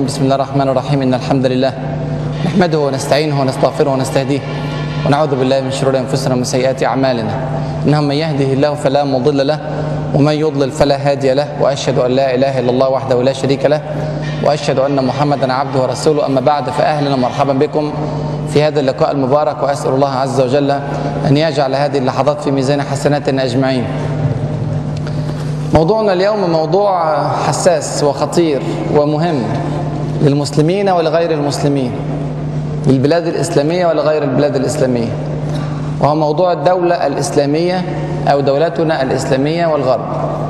الرحيم بسم الله الرحمن الرحيم إن الحمد لله نحمده ونستعينه ونستغفره ونستهديه ونعوذ بالله من شرور أنفسنا ومن سيئات أعمالنا إنه من يهده الله فلا مضل له ومن يضلل فلا هادي له وأشهد أن لا إله إلا الله وحده لا شريك له وأشهد أن محمدا عبده ورسوله أما بعد فأهلا ومرحبا بكم في هذا اللقاء المبارك وأسأل الله عز وجل أن يجعل هذه اللحظات في ميزان حسناتنا أجمعين موضوعنا اليوم موضوع حساس وخطير ومهم للمسلمين ولغير المسلمين للبلاد الإسلامية ولغير البلاد الإسلامية وهو موضوع الدولة الإسلامية أو دولتنا الإسلامية والغرب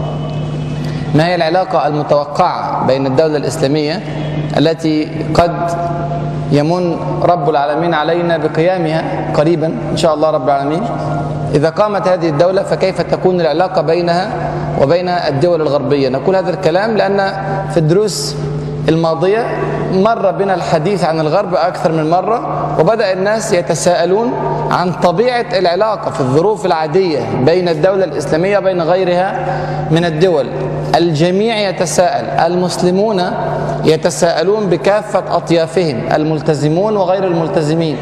ما هي العلاقة المتوقعة بين الدولة الإسلامية التي قد يمن رب العالمين علينا بقيامها قريبا إن شاء الله رب العالمين إذا قامت هذه الدولة فكيف تكون العلاقة بينها وبين الدول الغربية نقول هذا الكلام لأن في الدروس الماضية مر بنا الحديث عن الغرب أكثر من مرة وبدأ الناس يتساءلون عن طبيعة العلاقة في الظروف العادية بين الدولة الإسلامية وبين غيرها من الدول الجميع يتساءل المسلمون يتساءلون بكافة أطيافهم الملتزمون وغير الملتزمين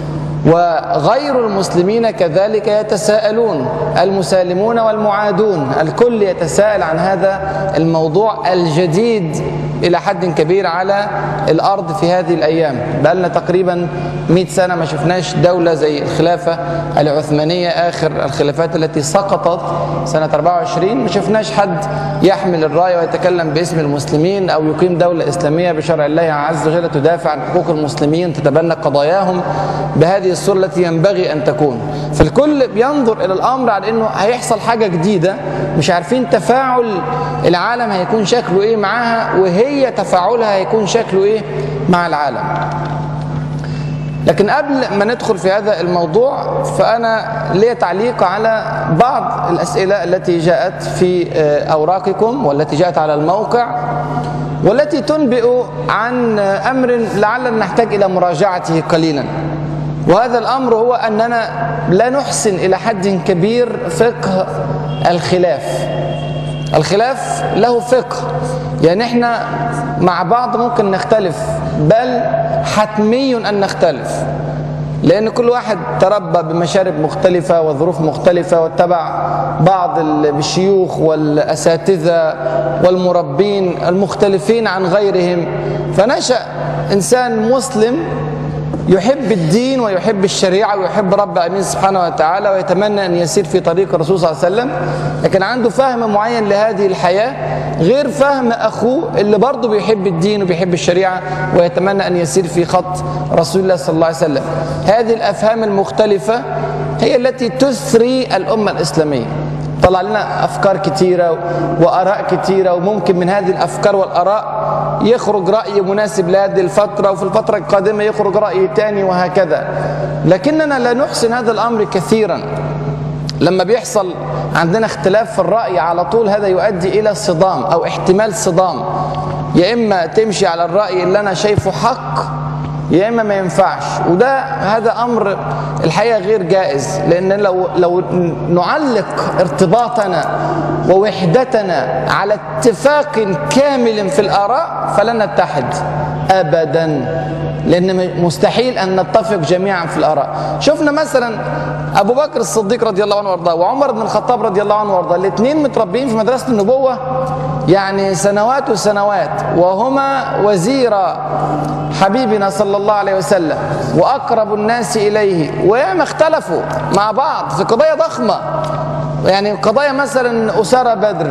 وغير المسلمين كذلك يتساءلون المسالمون والمعادون الكل يتساءل عن هذا الموضوع الجديد إلى حد كبير على الأرض في هذه الأيام بقالنا تقريبا 100 سنة ما شفناش دولة زي الخلافة العثمانية آخر الخلافات التي سقطت سنة 24 ما شفناش حد يحمل الراية ويتكلم باسم المسلمين أو يقيم دولة إسلامية بشرع الله عز وجل تدافع عن حقوق المسلمين تتبنى قضاياهم بهذه الصورة التي ينبغي أن تكون فالكل بينظر إلى الأمر على أنه هيحصل حاجة جديدة مش عارفين تفاعل العالم هيكون شكله إيه معاها وهي تفاعلها هيكون شكله إيه مع العالم لكن قبل ما ندخل في هذا الموضوع فأنا لي تعليق على بعض الأسئلة التي جاءت في أوراقكم والتي جاءت على الموقع والتي تنبئ عن أمر لعلنا نحتاج إلى مراجعته قليلا وهذا الأمر هو أننا لا نحسن إلى حد كبير فقه الخلاف الخلاف له فقه يعني احنا مع بعض ممكن نختلف بل حتمي أن نختلف لأن كل واحد تربى بمشارب مختلفة وظروف مختلفة واتبع بعض الشيوخ والأساتذة والمربين المختلفين عن غيرهم فنشأ إنسان مسلم يحب الدين ويحب الشريعة ويحب رب أمين سبحانه وتعالى ويتمنى أن يسير في طريق الرسول صلى الله عليه وسلم لكن عنده فهم معين لهذه الحياة غير فهم أخوه اللي برضه بيحب الدين وبيحب الشريعة ويتمنى أن يسير في خط رسول الله صلى الله عليه وسلم هذه الأفهام المختلفة هي التي تثري الأمة الإسلامية طلع لنا أفكار كتيرة وآراء كتيرة وممكن من هذه الأفكار والآراء يخرج رأي مناسب لهذه الفترة وفي الفترة القادمة يخرج رأي تاني وهكذا لكننا لا نحسن هذا الأمر كثيرا لما بيحصل عندنا اختلاف في الرأي على طول هذا يؤدي إلى صدام أو احتمال صدام يا إما تمشي على الرأي اللي أنا شايفه حق يا اما ما ينفعش وده هذا امر الحقيقه غير جائز لان لو لو نعلق ارتباطنا ووحدتنا على اتفاق كامل في الاراء فلن نتحد ابدا لان مستحيل ان نتفق جميعا في الاراء شفنا مثلا ابو بكر الصديق رضي الله عنه وارضاه وعمر بن الخطاب رضي الله عنه وارضاه الاثنين متربيين في مدرسه النبوه يعني سنوات وسنوات وهما وزيرا حبيبنا صلى الله عليه وسلم واقرب الناس اليه وياما اختلفوا مع بعض في قضايا ضخمه يعني قضايا مثلا اساره بدر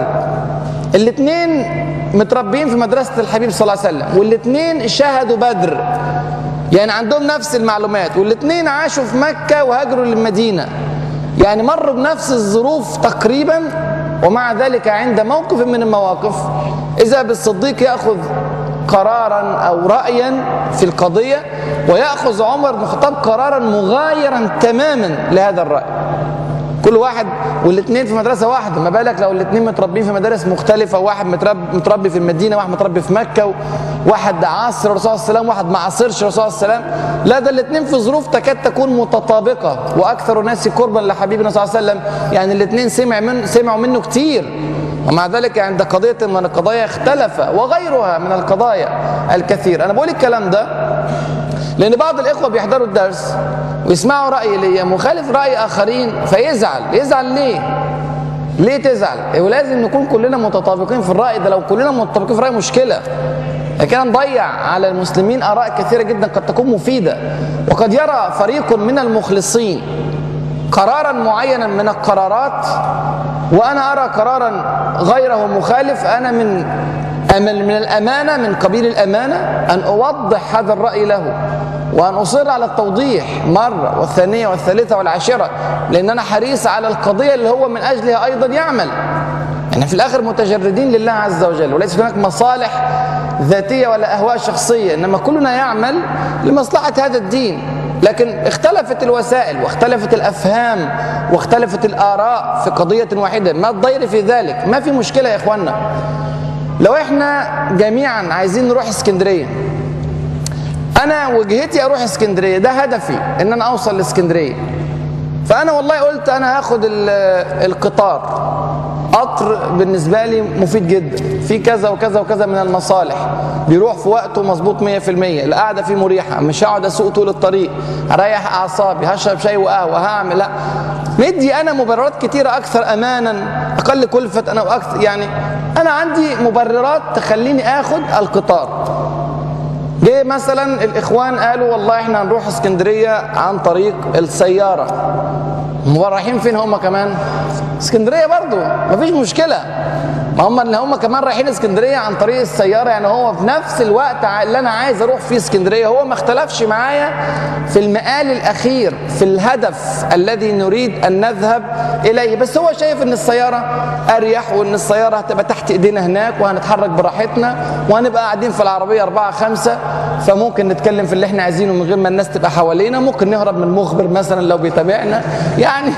الاثنين متربيين في مدرسه الحبيب صلى الله عليه وسلم والاثنين شهدوا بدر يعني عندهم نفس المعلومات والاثنين عاشوا في مكه وهاجروا للمدينه يعني مروا بنفس الظروف تقريبا ومع ذلك عند موقف من المواقف اذا بالصديق ياخذ قرارا او رايا في القضيه وياخذ عمر بن الخطاب قرارا مغايرا تماما لهذا الراي كل واحد والاثنين في مدرسه واحده ما بالك لو الاثنين متربيين في مدارس مختلفه واحد متربي, متربي في المدينه واحد متربي في مكه واحد عاصر الرسول صلى الله عليه وسلم واحد ما عاصرش الرسول صلى الله عليه وسلم لا ده الاثنين في ظروف تكاد تكون متطابقه واكثر الناس قربا لحبيبنا صلى الله عليه وسلم يعني الاثنين سمع من سمعوا منه كتير ومع ذلك عند قضية من القضايا اختلف وغيرها من القضايا الكثير أنا بقول الكلام ده لأن بعض الإخوة بيحضروا الدرس ويسمعوا رأي ليا مخالف رأي آخرين فيزعل يزعل ليه؟ ليه تزعل؟ ولازم نكون كلنا متطابقين في الرأي ده لو كلنا متطابقين في الرأي مشكلة لكن نضيع على المسلمين آراء كثيرة جدا قد تكون مفيدة وقد يرى فريق من المخلصين قرارا معينا من القرارات وأنا أرى قرارا غيره مخالف أنا من من الأمانة من قبيل الأمانة أن أوضح هذا الرأي له وأن أصر على التوضيح مرة والثانية والثالثة والعاشرة لأن أنا حريص على القضية اللي هو من أجلها أيضا يعمل احنا في الآخر متجردين لله عز وجل وليس هناك مصالح ذاتية ولا أهواء شخصية إنما كلنا يعمل لمصلحة هذا الدين لكن اختلفت الوسائل واختلفت الافهام واختلفت الاراء في قضيه واحده ما الضير في ذلك ما في مشكله يا اخوانا لو احنا جميعا عايزين نروح اسكندريه انا وجهتي اروح اسكندريه ده هدفي ان انا اوصل لاسكندريه فانا والله قلت انا هاخد القطار قطر بالنسبة لي مفيد جدا في كذا وكذا وكذا من المصالح بيروح في وقته مظبوط 100% القعدة فيه مريحة مش هقعد اسوق طول الطريق هريح اعصابي هشرب شاي وقهوة هعمل لا مدي انا مبررات كتيرة اكثر امانا اقل كلفة انا واكثر يعني انا عندي مبررات تخليني اخد القطار جه مثلا الاخوان قالوا والله احنا هنروح اسكندريه عن طريق السياره هم رايحين فين هم كمان اسكندريه برضو مفيش مشكله ما هم اللي هم كمان رايحين اسكندريه عن طريق السياره يعني هو في نفس الوقت اللي انا عايز اروح فيه اسكندريه هو ما اختلفش معايا في المقال الاخير في الهدف الذي نريد ان نذهب اليه بس هو شايف ان السياره اريح وان السياره هتبقى تحت ايدينا هناك وهنتحرك براحتنا وهنبقى قاعدين في العربيه اربعه خمسه فممكن نتكلم في اللي احنا عايزينه من غير ما الناس تبقى حوالينا ممكن نهرب من مخبر مثلا لو بيتابعنا يعني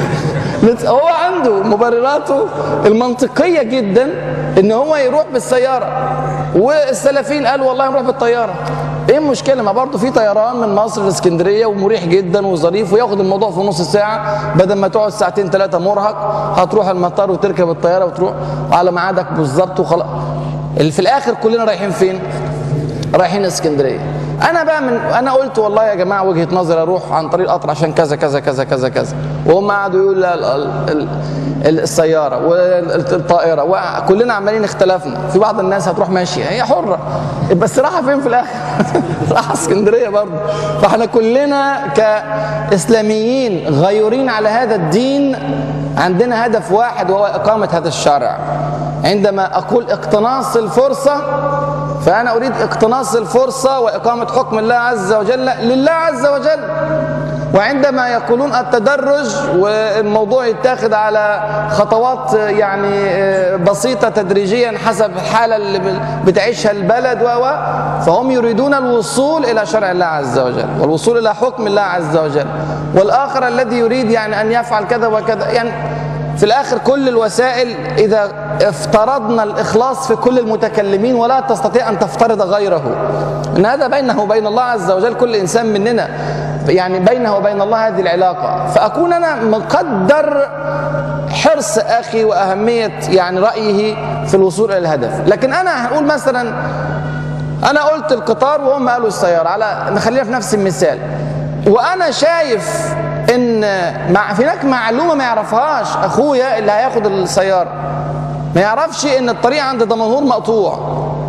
هو عنده مبرراته المنطقيه جدا ان هو يروح بالسياره والسلفيين قالوا والله نروح بالطياره ايه المشكله ما برضه في طيران من مصر لاسكندريه ومريح جدا وظريف وياخد الموضوع في نص ساعه بدل ما تقعد ساعتين ثلاثه مرهق هتروح المطار وتركب الطياره وتروح على ميعادك بالظبط وخلاص اللي في الاخر كلنا رايحين فين رايحين اسكندريه انا بقى من انا قلت والله يا جماعه وجهه نظري اروح عن طريق القطر عشان كذا كذا كذا كذا كذا وهم قعدوا يقولوا لا ال- ال- ال- السياره والطائره وكلنا عمالين اختلفنا في بعض الناس هتروح ماشيه هي حره بس راحه فين في الاخر راحه اسكندريه برضه فاحنا كلنا كاسلاميين غيورين على هذا الدين عندنا هدف واحد وهو اقامه هذا الشرع عندما اقول اقتناص الفرصه فأنا أريد اقتناص الفرصة وإقامة حكم الله عز وجل لله عز وجل وعندما يقولون التدرج والموضوع يتاخد على خطوات يعني بسيطة تدريجيا حسب الحالة اللي بتعيشها البلد و فهم يريدون الوصول إلى شرع الله عز وجل والوصول إلى حكم الله عز وجل والآخر الذي يريد يعني أن يفعل كذا وكذا يعني في الآخر كل الوسائل إذا افترضنا الإخلاص في كل المتكلمين ولا تستطيع أن تفترض غيره إن هذا بينه وبين الله عز وجل كل إنسان مننا يعني بينه وبين الله هذه العلاقة فأكون أنا مقدر حرص أخي وأهمية يعني رأيه في الوصول إلى الهدف لكن أنا هقول مثلا أنا قلت القطار وهم قالوا السيارة على نخلينا في نفس المثال وأنا شايف ان مع هناك معلومه ما يعرفهاش اخويا اللي هياخد السياره ما يعرفش ان الطريق عند دمنهور مقطوع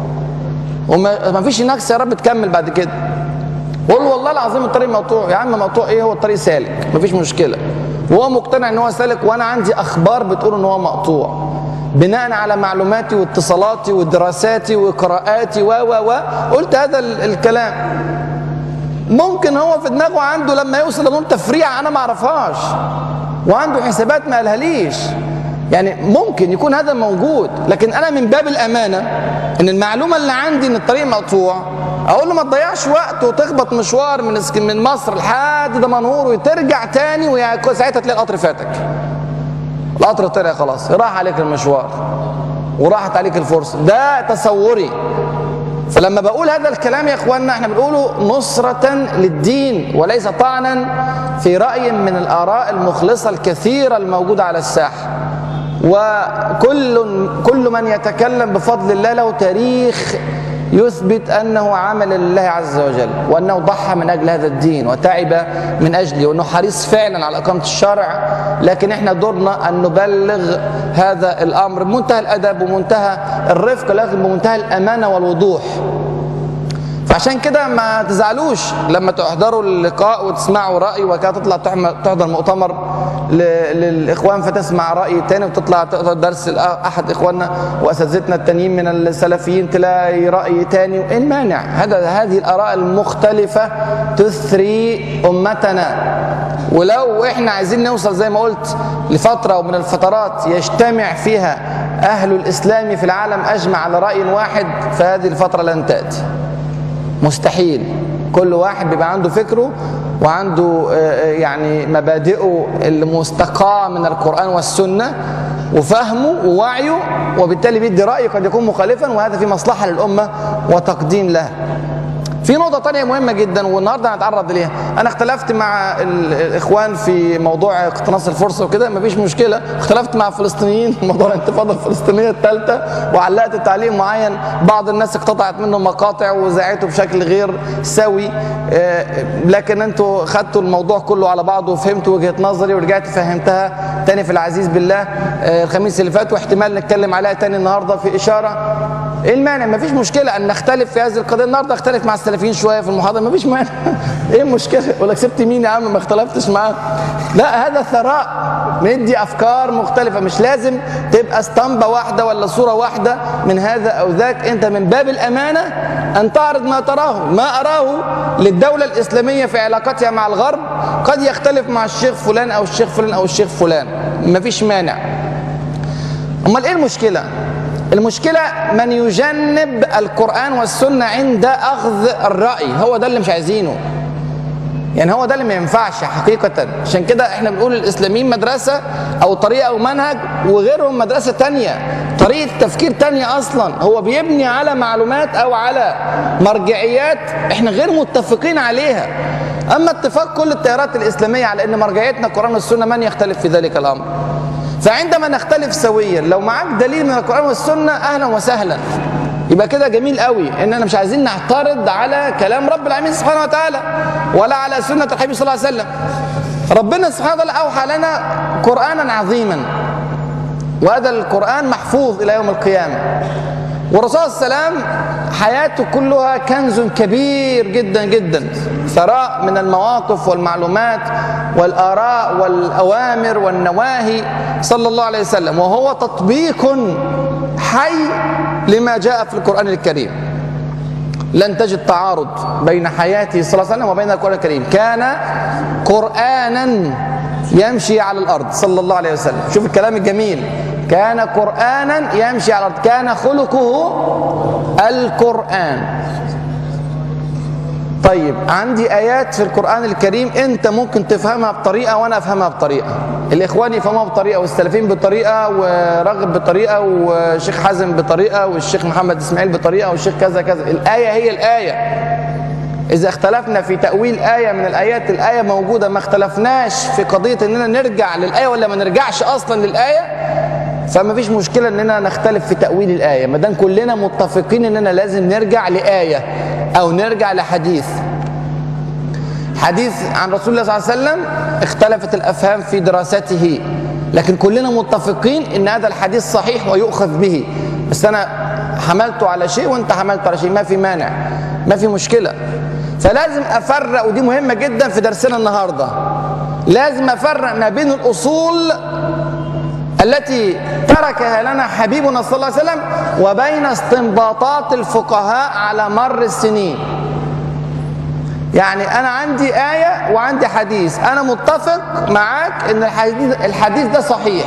وما فيش هناك سيارات بتكمل بعد كده قول والله العظيم الطريق مقطوع يا عم مقطوع ايه هو الطريق سالك مفيش مشكله وهو مقتنع ان هو سالك وانا عندي اخبار بتقول ان هو مقطوع بناء على معلوماتي واتصالاتي ودراساتي وقراءاتي و و و قلت هذا الكلام ممكن هو في دماغه عنده لما يوصل لنقطه تفريع انا ما اعرفهاش وعنده حسابات ما قالهاليش يعني ممكن يكون هذا موجود لكن انا من باب الامانه ان المعلومه اللي عندي ان الطريق مقطوع اقول له ما تضيعش وقت وتخبط مشوار من من مصر لحد دمنهور وترجع تاني وساعتها تلاقي القطر فاتك القطر طلع خلاص راح عليك المشوار وراحت عليك الفرصه ده تصوري فلما بقول هذا الكلام يا اخواننا احنا بنقوله نصرة للدين وليس طعنا في رأي من الآراء المخلصة الكثيرة الموجودة على الساحة وكل كل من يتكلم بفضل الله له تاريخ يثبت انه عمل لله عز وجل وانه ضحى من اجل هذا الدين وتعب من اجله وانه حريص فعلا على اقامه الشرع لكن احنا دورنا ان نبلغ هذا الامر بمنتهى الادب ومنتهى الرفق لكن بمنتهى الامانه والوضوح فعشان كده ما تزعلوش لما تحضروا اللقاء وتسمعوا رأي وكده تطلع تحضر مؤتمر للإخوان فتسمع رأي تاني وتطلع تحضر درس أحد إخواننا وأساتذتنا التانيين من السلفيين تلاقي رأي تاني وإيه المانع هذا هذه الآراء المختلفة تثري أمتنا ولو إحنا عايزين نوصل زي ما قلت لفترة ومن الفترات يجتمع فيها أهل الإسلام في العالم أجمع على رأي واحد فهذه الفترة لن تأتي مستحيل كل واحد بيبقى عنده فكره وعنده يعني مبادئه المستقاة من القرآن والسنة وفهمه ووعيه وبالتالي بيدي رأي قد يكون مخالفا وهذا في مصلحة للأمة وتقديم لها في نقطة تانية مهمة جدا والنهاردة هنتعرض ليها أنا اختلفت مع الإخوان في موضوع اقتناص الفرصة وكده مفيش مشكلة اختلفت مع الفلسطينيين في موضوع الانتفاضة الفلسطينية الثالثة وعلقت تعليق معين بعض الناس اقتطعت منه مقاطع وزعته بشكل غير سوي لكن انتوا خدتوا الموضوع كله على بعضه وفهمتوا وجهة نظري ورجعت فهمتها تاني في العزيز بالله الخميس اللي فات واحتمال نتكلم عليها تاني النهارده في إشارة ايه المانع مفيش مشكلة أن نختلف في هذه القضية النهارده اختلف مع السلفيين شوية في المحاضرة مفيش مانع ايه المشكلة ولا كسبت مين يا عم ما اختلفتش معاه لا هذا ثراء ندي أفكار مختلفة مش لازم تبقى اسطمبة واحدة ولا صورة واحدة من هذا أو ذاك أنت من باب الأمانة أن تعرض ما تراه ما أراه للدولة الإسلامية في علاقتها مع الغرب قد يختلف مع الشيخ فلان أو الشيخ فلان أو الشيخ فلان مفيش مانع أمال إيه المشكلة المشكلة من يجنب القرآن والسنة عند أخذ الرأي هو ده اللي مش عايزينه يعني هو ده اللي ما ينفعش حقيقة عشان كده احنا بنقول الإسلاميين مدرسة أو طريقة أو منهج وغيرهم مدرسة تانية طريقة تفكير تانية أصلا هو بيبني على معلومات أو على مرجعيات احنا غير متفقين عليها أما اتفاق كل التيارات الإسلامية على أن مرجعيتنا القرآن والسنة من يختلف في ذلك الأمر فعندما نختلف سويا لو معاك دليل من القرآن والسنة أهلا وسهلا يبقى كده جميل قوي اننا مش عايزين نعترض على كلام رب العالمين سبحانه وتعالى ولا على سنة الحبيب صلى الله عليه وسلم ربنا سبحانه وتعالى أوحى لنا قرآنا عظيما وهذا القرآن محفوظ إلى يوم القيامة والرسول صلى الله عليه وسلم حياته كلها كنز كبير جدا جدا ثراء من المواقف والمعلومات والآراء والأوامر والنواهي صلى الله عليه وسلم وهو تطبيق حي لما جاء في القرآن الكريم لن تجد تعارض بين حياته صلى الله عليه وسلم وبين القرآن الكريم كان قرآنا يمشي على الأرض صلى الله عليه وسلم شوف الكلام الجميل كان قرآنا يمشي على الأرض كان خلقه القرآن طيب عندي آيات في القرآن الكريم أنت ممكن تفهمها بطريقة وأنا أفهمها بطريقة الإخوان يفهموها بطريقة والسلفيين بطريقة ورغب بطريقة والشيخ حازم بطريقة والشيخ محمد إسماعيل بطريقة والشيخ كذا كذا الآية هي الآية إذا اختلفنا في تأويل آية من الآيات الآية موجودة ما اختلفناش في قضية إننا نرجع للآية ولا ما نرجعش أصلا للآية فما فيش مشكلة إننا نختلف في تأويل الآية ما دام كلنا متفقين إننا لازم نرجع لآية أو نرجع لحديث حديث عن رسول الله صلى الله عليه وسلم اختلفت الأفهام في دراسته لكن كلنا متفقين إن هذا الحديث صحيح ويؤخذ به بس أنا حملته على شيء وأنت حملته على شيء ما في مانع ما في مشكلة فلازم أفرق ودي مهمة جدا في درسنا النهاردة لازم أفرق ما بين الأصول التي تركها لنا حبيبنا صلى الله عليه وسلم وبين استنباطات الفقهاء على مر السنين يعني أنا عندي آية وعندي حديث أنا متفق معاك إن الحديث, الحديث ده صحيح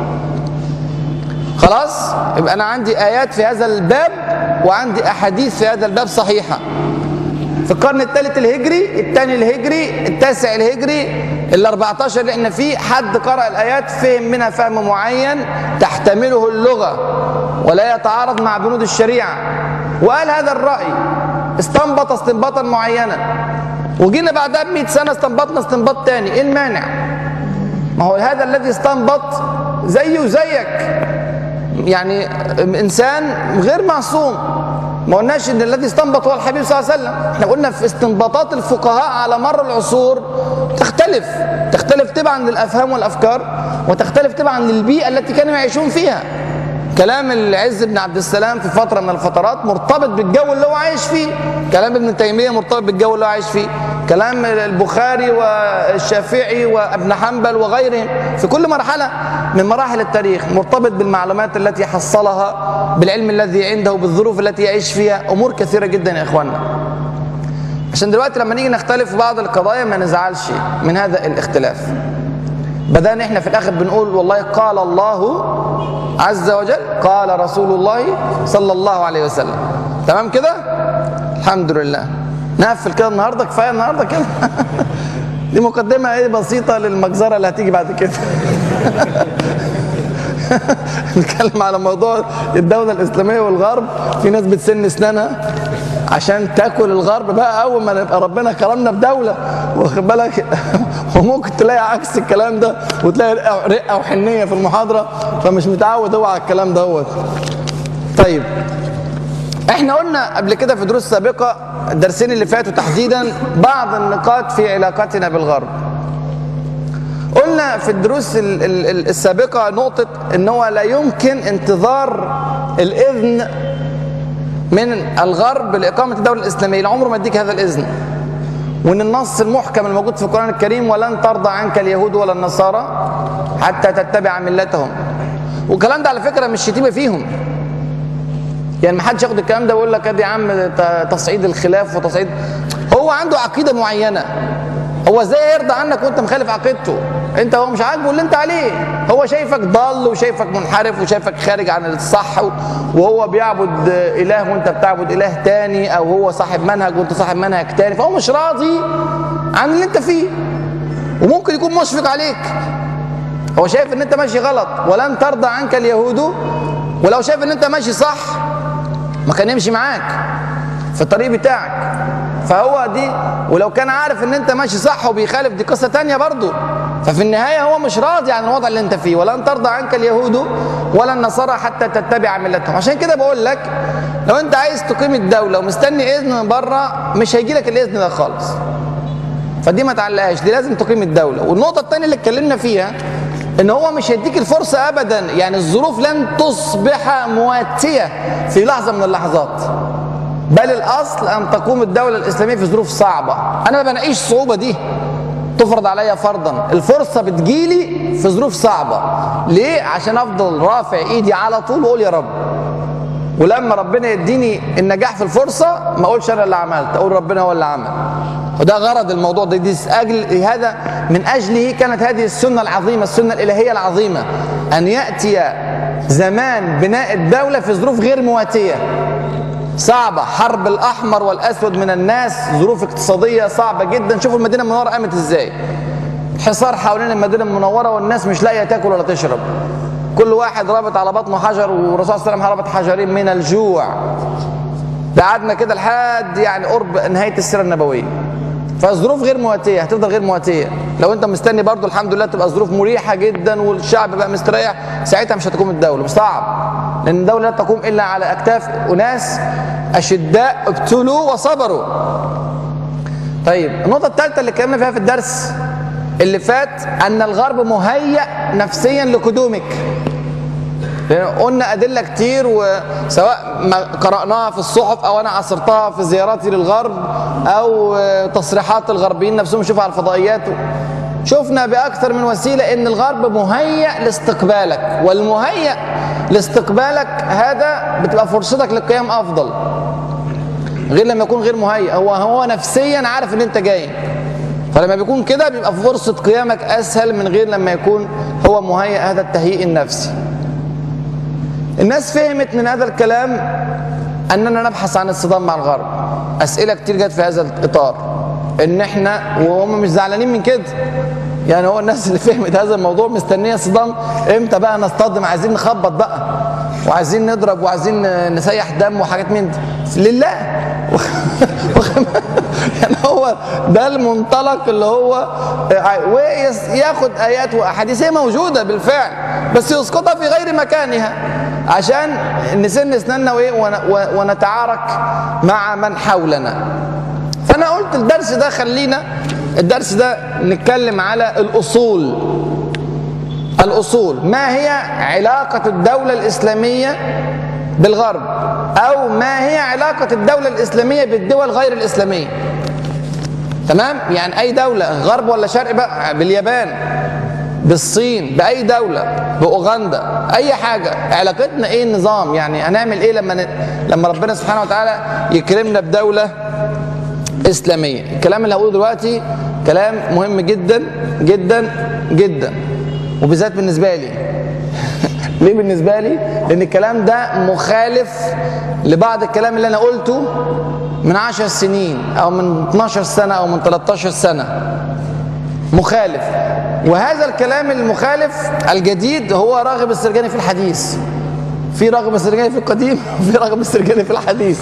خلاص يبقى أنا عندي آيات في هذا الباب وعندي أحاديث في هذا الباب صحيحة في القرن الثالث الهجري الثاني الهجري التاسع الهجري ال 14 اللي احنا فيه حد قرأ الآيات فهم منها فهم معين تحتمله اللغة ولا يتعارض مع بنود الشريعة وقال هذا الرأي استنبط استنباطا معينا وجينا بعدها ب 100 سنة استنبطنا استنباط تاني ايه المانع؟ ما هو هذا الذي استنبط زيه وزيك يعني انسان غير معصوم ما قلناش ان الذي استنبط هو الحبيب صلى الله عليه وسلم احنا قلنا في استنباطات الفقهاء على مر العصور تختلف تختلف تبعا للافهام والافكار وتختلف تبعا للبيئه التي كانوا يعيشون فيها كلام العز بن عبد السلام في فتره من الفترات مرتبط بالجو اللي هو عايش فيه كلام ابن تيميه مرتبط بالجو اللي هو عايش فيه كلام البخاري والشافعي وابن حنبل وغيرهم في كل مرحله من مراحل التاريخ مرتبط بالمعلومات التي حصلها بالعلم الذي عنده بالظروف التي يعيش فيها امور كثيره جدا يا اخواننا عشان دلوقتي لما نيجي نختلف في بعض القضايا ما نزعلش من هذا الاختلاف بدأنا احنا في الاخر بنقول والله قال الله عز وجل قال رسول الله صلى الله عليه وسلم تمام كده الحمد لله نقفل كده النهارده كفايه النهارده كده دي مقدمه ايه بسيطه للمجزره اللي هتيجي بعد كده نتكلم على موضوع الدولة الإسلامية والغرب في ناس بتسن أسنانها عشان تاكل الغرب بقى أول ما نبقى ربنا كرمنا بدولة واخد بالك وممكن تلاقي عكس الكلام ده وتلاقي رقة, رقة وحنية في المحاضرة فمش متعود هو على الكلام دوت طيب احنا قلنا قبل كده في دروس سابقة الدرسين اللي فاتوا تحديدا بعض النقاط في علاقتنا بالغرب قلنا في الدروس السابقة نقطة ان هو لا يمكن انتظار الاذن من الغرب لإقامة الدولة الإسلامية لعمره ما يديك هذا الإذن وان النص المحكم الموجود في القرآن الكريم ولن ترضى عنك اليهود ولا النصارى حتى تتبع ملتهم والكلام ده على فكرة مش شتيمة فيهم يعني ما حدش ياخد الكلام ده ويقول لك ادي يا عم تصعيد الخلاف وتصعيد هو عنده عقيده معينه هو ازاي يرضى عنك وانت مخالف عقيدته انت هو مش عاجبه اللي انت عليه هو شايفك ضال وشايفك منحرف وشايفك خارج عن الصح وهو بيعبد اله وانت بتعبد اله تاني او هو صاحب منهج وانت صاحب منهج تاني فهو مش راضي عن اللي انت فيه وممكن يكون مشفق عليك هو شايف ان انت ماشي غلط ولن ترضى عنك اليهود ولو شايف ان انت ماشي صح ما كان يمشي معاك في الطريق بتاعك فهو دي ولو كان عارف ان انت ماشي صح وبيخالف دي قصه تانية برضه ففي النهايه هو مش راضي عن الوضع اللي انت فيه ولن ترضى عنك اليهود ولا النصارى حتى تتبع ملتهم عشان كده بقول لك لو انت عايز تقيم الدوله ومستني اذن من بره مش هيجي لك الاذن ده خالص فدي ما تعلقهاش دي لازم تقيم الدوله والنقطه الثانيه اللي اتكلمنا فيها ان هو مش هيديك الفرصه ابدا يعني الظروف لن تصبح مواتيه في لحظه من اللحظات بل الاصل ان تقوم الدوله الاسلاميه في ظروف صعبه انا ما بناقيش الصعوبه دي تفرض عليا فرضا الفرصه بتجيلي في ظروف صعبه ليه عشان افضل رافع ايدي على طول واقول يا رب ولما ربنا يديني النجاح في الفرصه ما اقولش انا اللي عملت اقول ربنا هو اللي عمل وده غرض الموضوع ده دي اجل هذا من اجله كانت هذه السنه العظيمه السنه الالهيه العظيمه ان ياتي زمان بناء الدوله في ظروف غير مواتيه صعبة حرب الأحمر والأسود من الناس ظروف اقتصادية صعبة جدا شوفوا المدينة المنورة قامت إزاي حصار حوالين المدينة المنورة والناس مش لاقية تاكل ولا تشرب كل واحد رابط على بطنه حجر والرسول صلى الله عليه وسلم رابط حجرين من الجوع ده قعدنا كده لحد يعني قرب نهاية السيرة النبوية فالظروف غير مواتية هتفضل غير مواتية لو انت مستني برضو الحمد لله تبقى ظروف مريحة جدا والشعب بقى مستريح ساعتها مش هتقوم الدولة مش صعب لأن الدولة لا تقوم إلا على أكتاف أناس أشداء ابتلوا وصبروا طيب النقطة الثالثة اللي اتكلمنا فيها في الدرس اللي فات أن الغرب مهيأ نفسيا لقدومك لأن قلنا أدلة كتير وسواء ما قرأناها في الصحف أو أنا عاصرتها في زياراتي للغرب أو تصريحات الغربيين نفسهم شوفها على الفضائيات شفنا بأكثر من وسيلة أن الغرب مهيأ لاستقبالك والمهيأ لاستقبالك هذا بتبقى فرصتك للقيام أفضل غير لما يكون غير مهيأ هو هو نفسيا عارف ان انت جاي فلما بيكون كده بيبقى فرصة قيامك أسهل من غير لما يكون هو مهيأ هذا التهيئ النفسي الناس فهمت من هذا الكلام أننا نبحث عن الصدام مع الغرب أسئلة كتير جت في هذا الإطار إن إحنا وهم مش زعلانين من كده يعني هو الناس اللي فهمت هذا الموضوع مستنية صدام إمتى بقى نصطدم عايزين نخبط بقى وعايزين نضرب وعايزين نسيح دم وحاجات من دي لله يعني هو هو ده المنطلق اللي هو وياخد ايات واحاديث هي موجوده بالفعل بس يسقطها في غير مكانها عشان نسن اسناننا وايه ونتعارك مع من حولنا فانا قلت الدرس ده خلينا الدرس ده نتكلم على الاصول الاصول ما هي علاقه الدوله الاسلاميه بالغرب او ما هي علاقه الدوله الاسلاميه بالدول غير الاسلاميه تمام يعني اي دوله غرب ولا شرق بقى باليابان بالصين باي دوله باوغندا اي حاجه علاقتنا ايه النظام يعني هنعمل ايه لما ن... لما ربنا سبحانه وتعالى يكرمنا بدوله اسلاميه الكلام اللي هقوله دلوقتي كلام مهم جدا جدا جدا وبالذات بالنسبه لي ليه بالنسبه لي لان الكلام ده مخالف لبعض الكلام اللي انا قلته من عشر سنين او من 12 سنه او من 13 سنه مخالف وهذا الكلام المخالف الجديد هو راغب السرجاني في الحديث في راغب السرجاني في القديم وفي راغب السرجاني في الحديث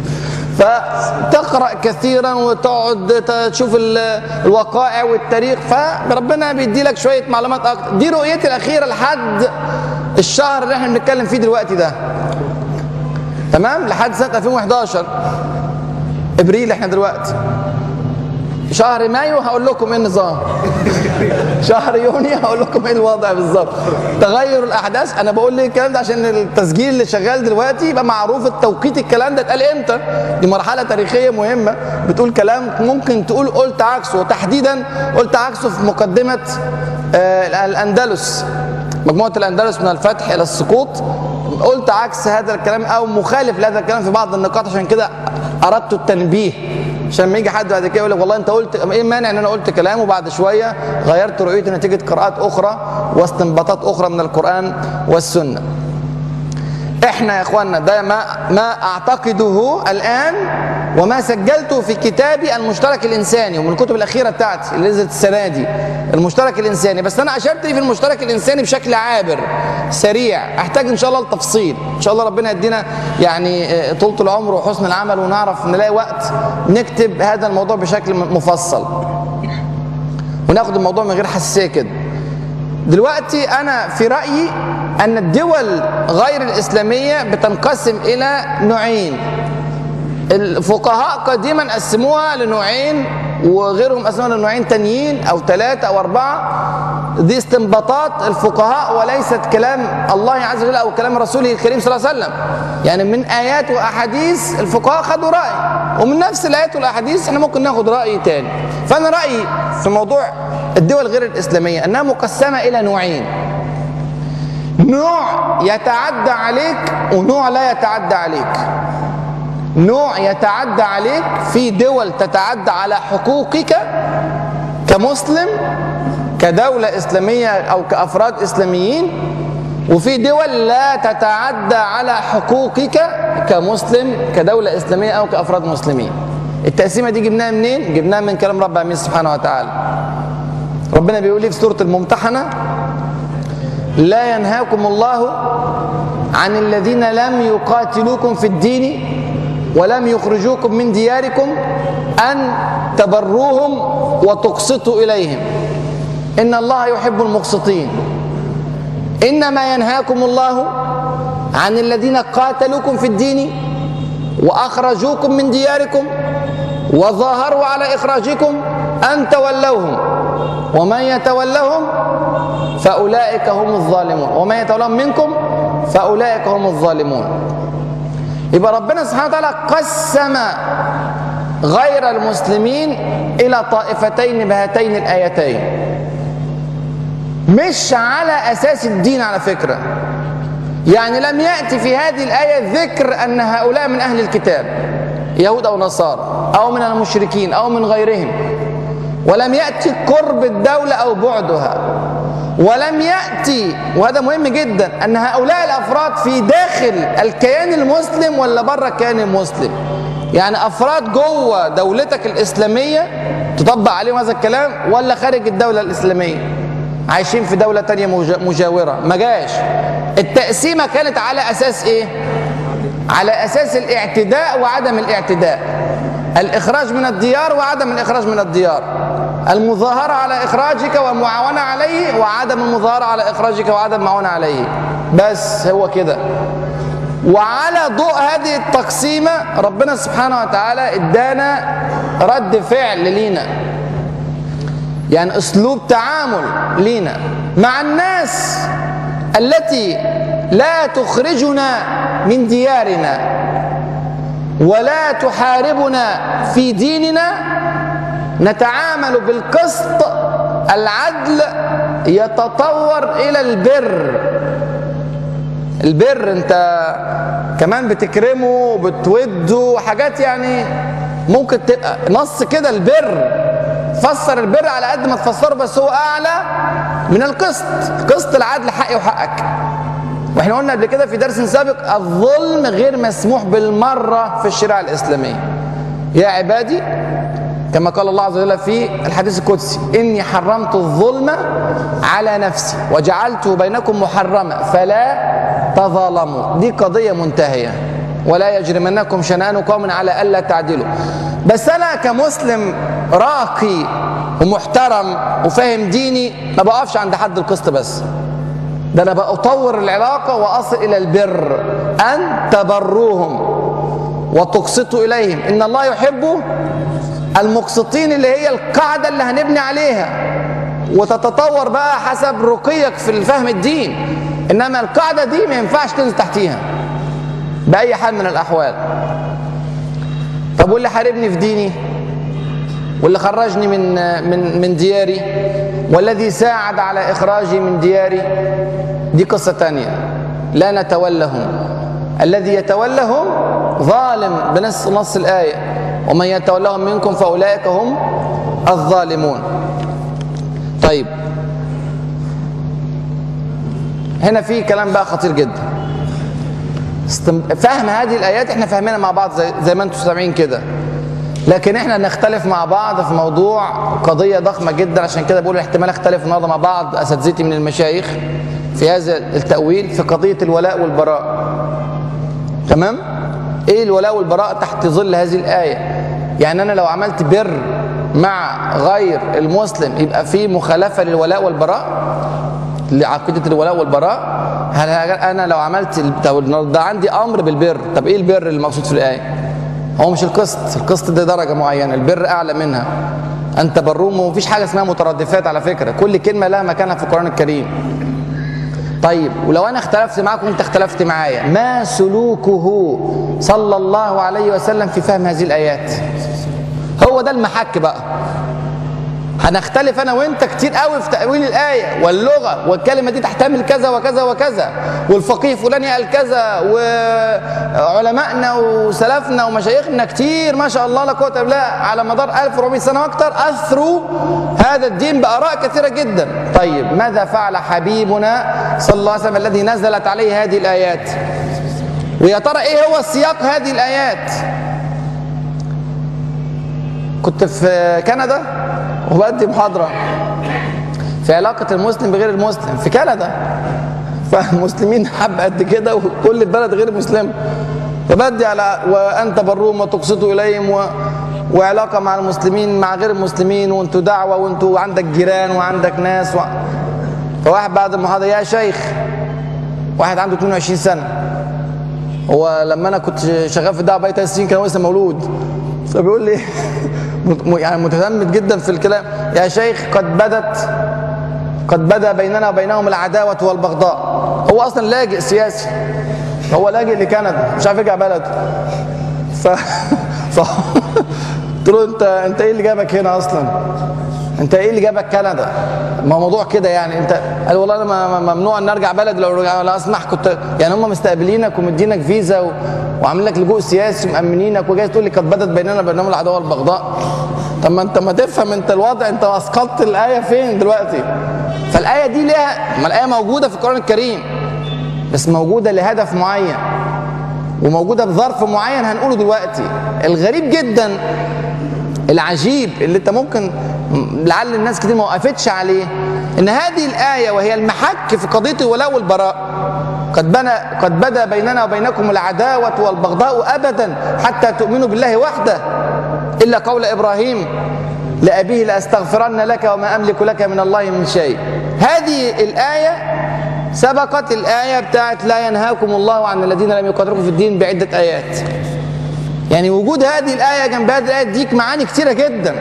فتقرا كثيرا وتقعد تشوف الوقائع والتاريخ فربنا بيدي لك شويه معلومات اكتر دي رؤيتي الاخيره لحد الشهر اللي احنا بنتكلم فيه دلوقتي ده تمام لحد سنه 2011 ابريل احنا دلوقتي شهر مايو هقول لكم ايه النظام شهر يونيو هقول لكم ايه الوضع بالظبط تغير الاحداث انا بقول ليه الكلام ده عشان التسجيل اللي شغال دلوقتي يبقى معروف التوقيت الكلام ده اتقال امتى دي مرحله تاريخيه مهمه بتقول كلام ممكن تقول قلت عكسه وتحديدا قلت عكسه في مقدمه آه الاندلس مجموعه الاندلس من الفتح الى السقوط قلت عكس هذا الكلام او مخالف لهذا الكلام في بعض النقاط عشان كده اردت التنبيه عشان ما يجي حد بعد كده يقول لك والله انت قلت ايه مانع ان انا قلت كلام وبعد شويه غيرت رؤيتي نتيجه قراءات اخرى واستنباطات اخرى من القران والسنه. احنا يا اخواننا ده ما ما اعتقده الان وما سجلته في كتابي المشترك الانساني ومن الكتب الاخيره بتاعتي اللي نزلت السنه دي المشترك الانساني بس انا اشرت لي في المشترك الانساني بشكل عابر سريع احتاج ان شاء الله لتفصيل ان شاء الله ربنا يدينا يعني طولة العمر وحسن العمل ونعرف نلاقي وقت نكتب هذا الموضوع بشكل مفصل وناخد الموضوع من غير حساسيه كده دلوقتي انا في رايي ان الدول غير الاسلاميه بتنقسم الى نوعين الفقهاء قديما قسموها لنوعين وغيرهم قسموها لنوعين تانيين او ثلاثه او اربعه دي استنباطات الفقهاء وليست كلام الله عز وجل او كلام رسوله الكريم صلى الله عليه وسلم يعني من ايات واحاديث الفقهاء خدوا راي ومن نفس الايات والاحاديث احنا ممكن ناخد راي تاني فانا رايي في موضوع الدول غير الاسلاميه انها مقسمه الى نوعين نوع يتعدى عليك ونوع لا يتعدى عليك نوع يتعدى عليك في دول تتعدى على حقوقك كمسلم كدولة إسلامية أو كأفراد إسلاميين وفي دول لا تتعدى على حقوقك كمسلم كدولة إسلامية أو كأفراد مسلمين التقسيمة دي جبناها منين؟ جبناها من كلام رب العالمين سبحانه وتعالى ربنا بيقول في سورة الممتحنة لا ينهاكم الله عن الذين لم يقاتلوكم في الدين ولم يخرجوكم من دياركم أن تبروهم وتقسطوا إليهم إن الله يحب المقسطين إنما ينهاكم الله عن الذين قاتلوكم في الدين وأخرجوكم من دياركم وظاهروا على إخراجكم أن تولوهم ومن يتولهم فأولئك هم الظالمون ومن يتولهم منكم فأولئك هم الظالمون يبقى ربنا سبحانه وتعالى قسم غير المسلمين إلى طائفتين بهاتين الآيتين مش على أساس الدين على فكرة يعني لم يأتي في هذه الآية ذكر أن هؤلاء من أهل الكتاب يهود أو نصارى أو من المشركين أو من غيرهم ولم يأتي قرب الدولة أو بعدها ولم يأتي وهذا مهم جدا أن هؤلاء الأفراد في داخل الكيان المسلم ولا بره الكيان المسلم يعني أفراد جوه دولتك الإسلامية تطبق عليهم هذا الكلام ولا خارج الدولة الإسلامية عايشين في دولة تانية مجاورة ما جاش التقسيمة كانت على أساس إيه على أساس الاعتداء وعدم الاعتداء الإخراج من الديار وعدم الإخراج من الديار المظاهرة على إخراجك والمعاونة عليه وعدم المظاهرة على إخراجك وعدم المعاونة عليه بس هو كده وعلى ضوء هذه التقسيمة ربنا سبحانه وتعالى ادانا رد فعل لينا يعني اسلوب تعامل لينا مع الناس التي لا تخرجنا من ديارنا ولا تحاربنا في ديننا نتعامل بالقسط العدل يتطور الى البر البر انت كمان بتكرمه وبتوده حاجات يعني ممكن تبقى نص كده البر فسر البر على قد ما تفسره بس هو اعلى من القسط قسط العدل حقي وحقك واحنا قلنا قبل كده في درس سابق الظلم غير مسموح بالمره في الشريعه الاسلاميه يا عبادي كما قال الله عز وجل في الحديث القدسي إني حرمت الظلم على نفسي وجعلته بينكم محرما فلا تظالموا دي قضية منتهية ولا يجرمنكم شنآن قوم على ألا تعدلوا بس أنا كمسلم راقي ومحترم وفاهم ديني ما بقفش عند حد القسط بس ده أنا بأطور العلاقة وأصل إلى البر أن تبروهم وتقسطوا إليهم إن الله يحب المقسطين اللي هي القاعدة اللي هنبني عليها وتتطور بقى حسب رقيك في الفهم الدين إنما القاعدة دي ما ينفعش تنزل تحتيها بأي حال من الأحوال طب واللي حاربني في ديني واللي خرجني من من من دياري والذي ساعد على إخراجي من دياري دي قصة تانية لا نتولهم الذي يتولهم ظالم بنص نص الآية ومن يتولهم منكم فأولئك هم الظالمون طيب هنا في كلام بقى خطير جدا فهم هذه الآيات احنا فاهمينها مع بعض زي, زي ما انتم سامعين كده لكن احنا نختلف مع بعض في موضوع قضية ضخمة جدا عشان كده بقول احتمال اختلف النهارده مع بعض اساتذتي من المشايخ في هذا التأويل في قضية الولاء والبراء تمام؟ ايه الولاء والبراء تحت ظل هذه الآية يعني أنا لو عملت بر مع غير المسلم يبقى في مخالفة للولاء والبراء لعقيدة الولاء والبراء هل أنا لو عملت ده عندي أمر بالبر طب إيه البر المقصود في الآية هو مش القسط القسط ده درجة معينة البر أعلى منها أن تبروهم ومفيش حاجة اسمها مترادفات على فكرة كل كلمة لها مكانها في القرآن الكريم طيب ولو انا اختلفت معاك وانت اختلفت معايا ما سلوكه صلى الله عليه وسلم في فهم هذه الايات هو ده المحك بقى هنختلف انا وانت كتير قوي في تاويل الايه واللغه والكلمه دي تحتمل كذا وكذا وكذا والفقيه فلان قال كذا وعلمائنا وسلفنا ومشايخنا كتير ما شاء الله لا قوه الا بالله على مدار 1400 سنه واكثر اثروا هذا الدين باراء كثيره جدا طيب ماذا فعل حبيبنا صلى الله عليه وسلم الذي نزلت عليه هذه الايات ويا ترى ايه هو سياق هذه الايات كنت في كندا وبدي محاضرة في علاقة المسلم بغير المسلم في كندا فالمسلمين حب قد كده وكل البلد غير مسلم فبدي على وأن تبروهم وتقسطوا إليهم و... وعلاقة مع المسلمين مع غير المسلمين وانتوا دعوة وانتوا عندك جيران وعندك ناس و... فواحد بعد المحاضرة يا شيخ واحد عنده 22 سنة هو لما أنا كنت شغال في الدعوة بقالي 3 سنين كان هو لسه مولود فبيقول لي يعني متزمت جدا في الكلام يا شيخ قد بدت قد بدا بيننا وبينهم العداوة والبغضاء هو أصلا لاجئ سياسي هو لاجئ لكندا مش عارف يرجع بلده ف... ف... قلت له انت انت ايه اللي جابك هنا اصلا؟ انت ايه اللي جابك كندا؟ ما موضوع كده يعني انت قال والله انا ممنوع ان ارجع بلد لو رجع لا اسمح كنت يعني هم مستقبلينك ومدينك فيزا و... وعاملين لك لجوء سياسي ومأمنينك وجاي تقول لي قد بدت بيننا وبينهم العداوه والبغضاء طب ما انت ما تفهم انت الوضع انت اسقطت الايه فين دلوقتي فالايه دي ليها ما الايه موجوده في القران الكريم بس موجوده لهدف معين وموجوده بظرف معين هنقوله دلوقتي الغريب جدا العجيب اللي انت ممكن لعل الناس كتير ما وقفتش عليه ان هذه الايه وهي المحك في قضيه الولاء والبراء قد بنى قد بدا بيننا وبينكم العداوه والبغضاء ابدا حتى تؤمنوا بالله وحده إلا قول إبراهيم لأبيه لأستغفرن لك وما أملك لك من الله من شيء هذه الآية سبقت الآية بتاعت لا ينهاكم الله عن الذين لم يقاتلوكم في الدين بعدة آيات يعني وجود هذه الآية جنب هذه الآية تديك معاني كثيرة جدا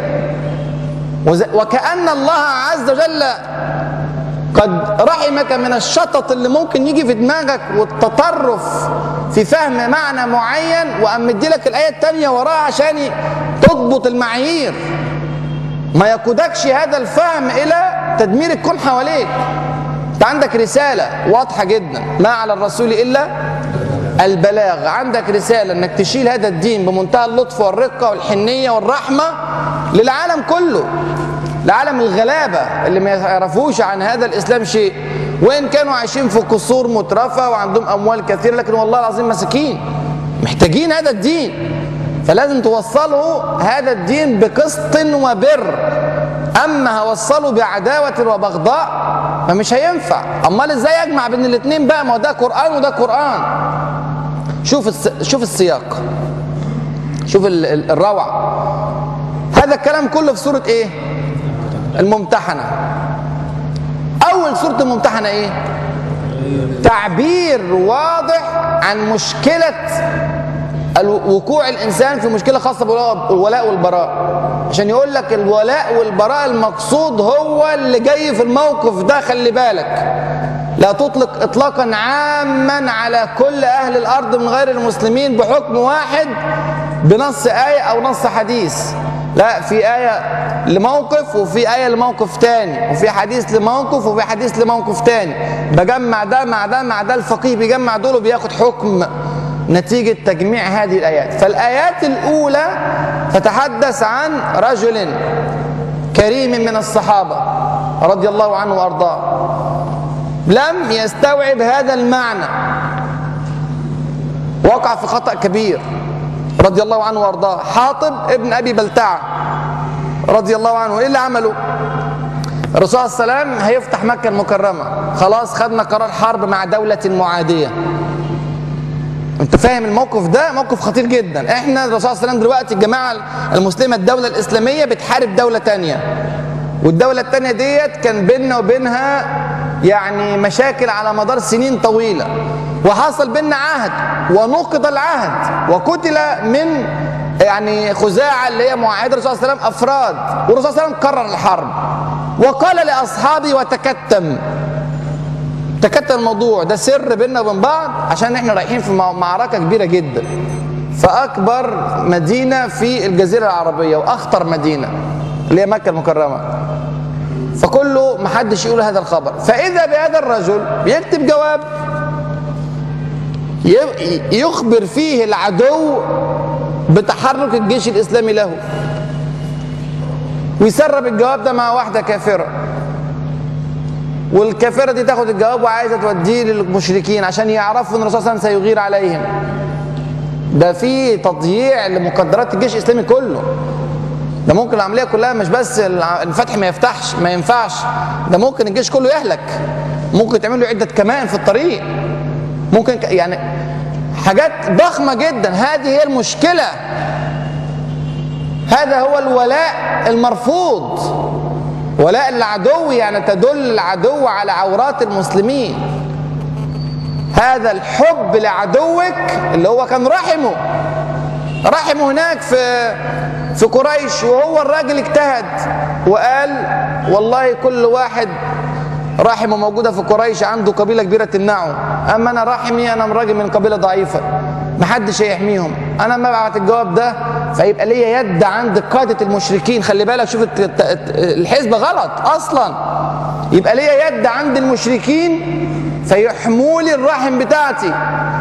وكأن الله عز وجل قد رحمك من الشطط اللي ممكن يجي في دماغك والتطرف في فهم معنى معين وقام مديلك الآية التانية وراها عشان تضبط المعايير ما يقودكش هذا الفهم إلى تدمير الكون حواليك انت عندك رسالة واضحة جدا ما على الرسول إلا البلاغ عندك رسالة انك تشيل هذا الدين بمنتهى اللطف والرقة والحنية والرحمة للعالم كله لعالم الغلابة اللي ما يعرفوش عن هذا الإسلام شيء وإن كانوا عايشين في قصور مترفة وعندهم أموال كثيرة لكن والله العظيم مساكين محتاجين هذا الدين فلازم توصلوا هذا الدين بقسط وبر أما هوصله بعداوة وبغضاء فمش هينفع أمال إزاي أجمع بين الاثنين بقى ما هو ده قرآن وده قرآن شوف الس... شوف السياق شوف ال... ال... الروعة هذا الكلام كله في سورة إيه؟ الممتحنة أول سورة الممتحنة إيه؟ تعبير واضح عن مشكلة وقوع الإنسان في مشكلة خاصة بالولاء والبراء عشان يقول لك الولاء والبراء المقصود هو اللي جاي في الموقف ده خلي بالك لا تطلق إطلاقا عاما على كل أهل الأرض من غير المسلمين بحكم واحد بنص آية أو نص حديث لا في آية لموقف وفي آية لموقف تاني وفي حديث لموقف وفي حديث لموقف تاني بجمع ده مع ده مع ده الفقيه بيجمع دول وبياخد حكم نتيجة تجميع هذه الآيات فالآيات الأولى تتحدث عن رجل كريم من الصحابة رضي الله عنه وأرضاه لم يستوعب هذا المعنى وقع في خطأ كبير رضي الله عنه وارضاه حاطب ابن ابي بلتعه رضي الله عنه ايه اللي عمله الرسول صلى الله عليه وسلم هيفتح مكه المكرمه خلاص خدنا قرار حرب مع دوله معاديه انت فاهم الموقف ده موقف خطير جدا احنا الرسول صلى الله عليه وسلم دلوقتي الجماعه المسلمه الدوله الاسلاميه بتحارب دوله تانية والدوله التانية ديت كان بيننا وبينها يعني مشاكل على مدار سنين طويله وحصل بيننا عهد ونقض العهد وقتل من يعني خزاعة اللي هي معاهدة الرسول صلى الله عليه وسلم أفراد والرسول صلى الله عليه وسلم قرر الحرب وقال لأصحابه وتكتم تكتم الموضوع ده سر بيننا وبين بعض عشان احنا رايحين في معركة كبيرة جدا فأكبر مدينة في الجزيرة العربية وأخطر مدينة اللي هي مكة المكرمة فكله محدش يقول هذا الخبر فإذا بهذا الرجل بيكتب جواب يخبر فيه العدو بتحرك الجيش الإسلامي له ويسرب الجواب ده مع واحدة كافرة والكافرة دي تاخد الجواب وعايزة توديه للمشركين عشان يعرفوا ان الرسول صلى الله عليه وسلم سيغير عليهم ده في تضييع لمقدرات الجيش الاسلامي كله ده ممكن العمليه كلها مش بس الفتح ما يفتحش ما ينفعش ده ممكن الجيش كله يهلك ممكن تعمل له عده كمان في الطريق ممكن يعني حاجات ضخمة جدا هذه هي المشكلة هذا هو الولاء المرفوض ولاء العدو يعني تدل العدو على عورات المسلمين هذا الحب لعدوك اللي هو كان رحمه رحمه هناك في في قريش وهو الراجل اجتهد وقال والله كل واحد رحمه موجودة في قريش عنده قبيلة كبيرة تمنعه أما أنا رحمي أنا راجل من قبيلة ضعيفة محدش هيحميهم أنا ما بعت الجواب ده فيبقى ليا يد عند قادة المشركين خلي بالك شوف الحزب غلط أصلا يبقى ليا يد عند المشركين فيحموا لي الرحم بتاعتي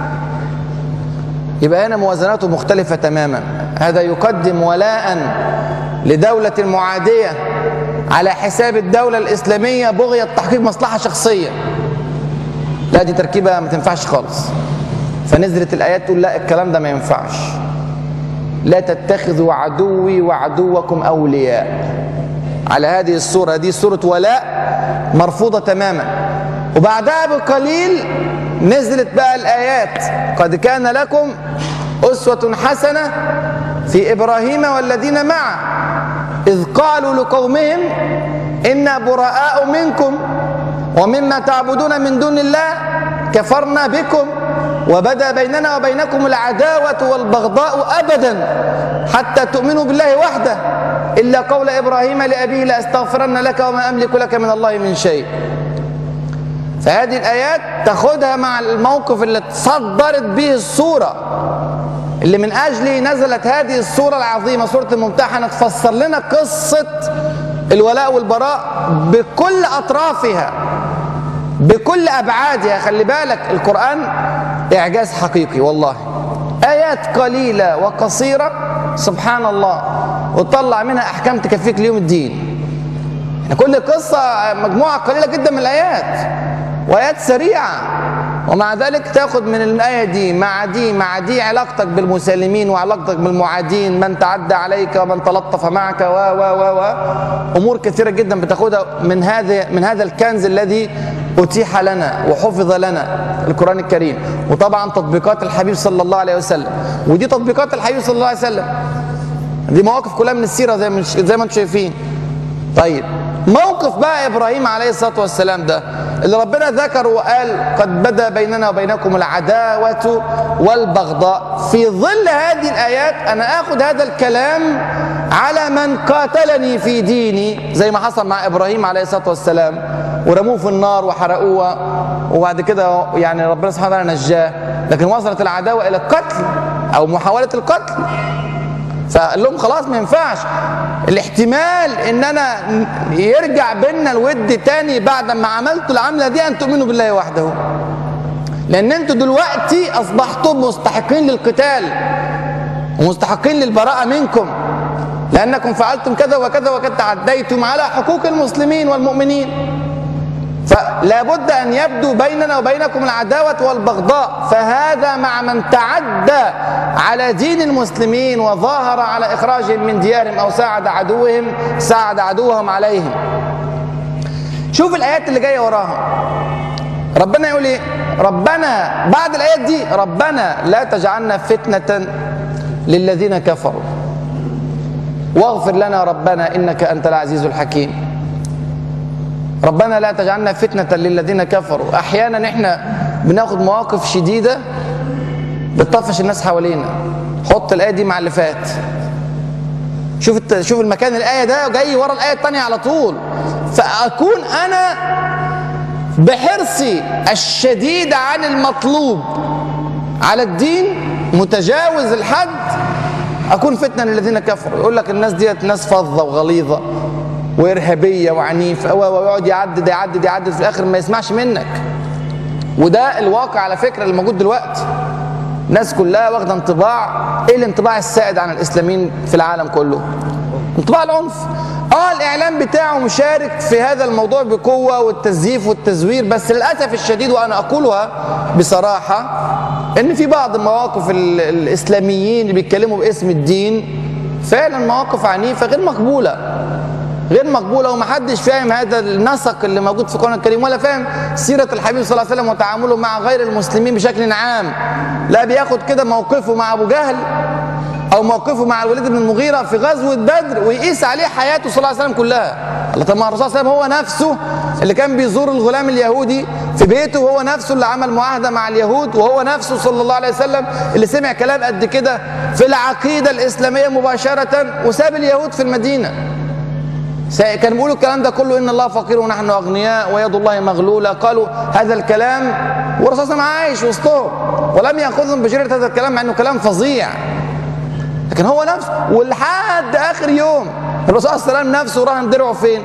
يبقى هنا موازناته مختلفة تماما هذا يقدم ولاء لدولة معادية على حساب الدولة الإسلامية بغية تحقيق مصلحة شخصية لا دي تركيبة ما تنفعش خالص فنزلت الآيات تقول لا الكلام ده ما ينفعش لا تتخذوا عدوي وعدوكم أولياء على هذه الصورة هذه صورة ولاء مرفوضة تماما وبعدها بقليل نزلت بقى الآيات قد كان لكم أسوة حسنة في إبراهيم والذين معه إذ قالوا لقومهم إنا براء منكم ومما تعبدون من دون الله كفرنا بكم وبدا بيننا وبينكم العداوة والبغضاء أبدا حتى تؤمنوا بالله وحده إلا قول إبراهيم لأبيه لأستغفرن لك وما أملك لك من الله من شيء فهذه الآيات تاخدها مع الموقف اللي تصدرت به الصورة اللي من أجله نزلت هذه الصورة العظيمة سورة الممتحنة تفسر لنا قصة الولاء والبراء بكل أطرافها بكل أبعادها خلي بالك القرآن إعجاز حقيقي والله آيات قليلة وقصيرة سبحان الله وتطلع منها أحكام تكفيك ليوم الدين كل قصة مجموعة قليلة جدا من الآيات وآيات سريعة ومع ذلك تاخد من الآية دي مع دي مع دي علاقتك بالمسالمين وعلاقتك بالمعادين من تعدى عليك ومن تلطف معك و و و و أمور كثيرة جدا بتاخدها من هذا من هذا الكنز الذي أتيح لنا وحفظ لنا القرآن الكريم وطبعا تطبيقات الحبيب صلى الله عليه وسلم ودي تطبيقات الحبيب صلى الله عليه وسلم دي مواقف كلها من السيرة زي ما زي ما انتم شايفين طيب موقف بقى ابراهيم عليه الصلاه والسلام ده اللي ربنا ذكر وقال قد بدا بيننا وبينكم العداوه والبغضاء في ظل هذه الايات انا اخذ هذا الكلام على من قاتلني في ديني زي ما حصل مع ابراهيم عليه الصلاه والسلام ورموه في النار وحرقوه وبعد كده يعني ربنا سبحانه وتعالى نجاه لكن وصلت العداوه الى القتل او محاوله القتل فقال لهم خلاص ما ينفعش الاحتمال ان انا يرجع بينا الود تاني بعد ما عملتوا العمله دي ان تؤمنوا بالله وحده لان انتوا دلوقتي اصبحتم مستحقين للقتال ومستحقين للبراءه منكم لانكم فعلتم كذا وكذا وقد تعديتم على حقوق المسلمين والمؤمنين فلا بد ان يبدو بيننا وبينكم العداوه والبغضاء فهذا مع من تعدى على دين المسلمين وظاهر على اخراجهم من ديارهم او ساعد عدوهم ساعد عدوهم عليهم شوف الايات اللي جايه وراها ربنا يقول ايه ربنا بعد الايات دي ربنا لا تجعلنا فتنه للذين كفروا واغفر لنا ربنا انك انت العزيز الحكيم ربنا لا تجعلنا فتنة للذين كفروا أحيانا إحنا بناخد مواقف شديدة بتطفش الناس حوالينا حط الآية دي مع اللي فات شوف الت... شوف المكان الآية ده جاي ورا الآية الثانية على طول فأكون أنا بحرصي الشديد عن المطلوب على الدين متجاوز الحد أكون فتنة للذين كفروا يقول لك الناس ديت ناس فظة وغليظة وارهابيه وعنيفه ويقعد يعدد يعدد يعدد في الاخر ما يسمعش منك وده الواقع على فكره اللي موجود دلوقتي الناس كلها واخده انطباع ايه الانطباع السائد عن الاسلاميين في العالم كله انطباع العنف اه الاعلام بتاعه مشارك في هذا الموضوع بقوه والتزييف والتزوير بس للاسف الشديد وانا اقولها بصراحه ان في بعض المواقف الاسلاميين اللي بيتكلموا باسم الدين فعلا مواقف عنيفه غير مقبوله غير مقبولة ومحدش فاهم هذا النسق اللي موجود في القرآن الكريم ولا فاهم سيرة الحبيب صلى الله عليه وسلم وتعامله مع غير المسلمين بشكل عام لا بياخد كده موقفه مع أبو جهل أو موقفه مع الوليد بن المغيرة في غزوة بدر ويقيس عليه حياته صلى الله عليه وسلم كلها الله طب ما الرسول صلى الله عليه وسلم هو نفسه اللي كان بيزور الغلام اليهودي في بيته وهو نفسه اللي عمل معاهدة مع اليهود وهو نفسه صلى الله عليه وسلم اللي سمع كلام قد كده في العقيدة الإسلامية مباشرة وساب اليهود في المدينة كانوا بيقولوا الكلام ده كله ان الله فقير ونحن اغنياء ويد الله مغلوله قالوا هذا الكلام والرسول صلى الله عليه وسلم عايش وسطهم ولم ياخذهم بشرة هذا الكلام مع انه كلام فظيع لكن هو نفسه ولحد اخر يوم الرسول صلى الله عليه وسلم نفسه رهن درعه فين؟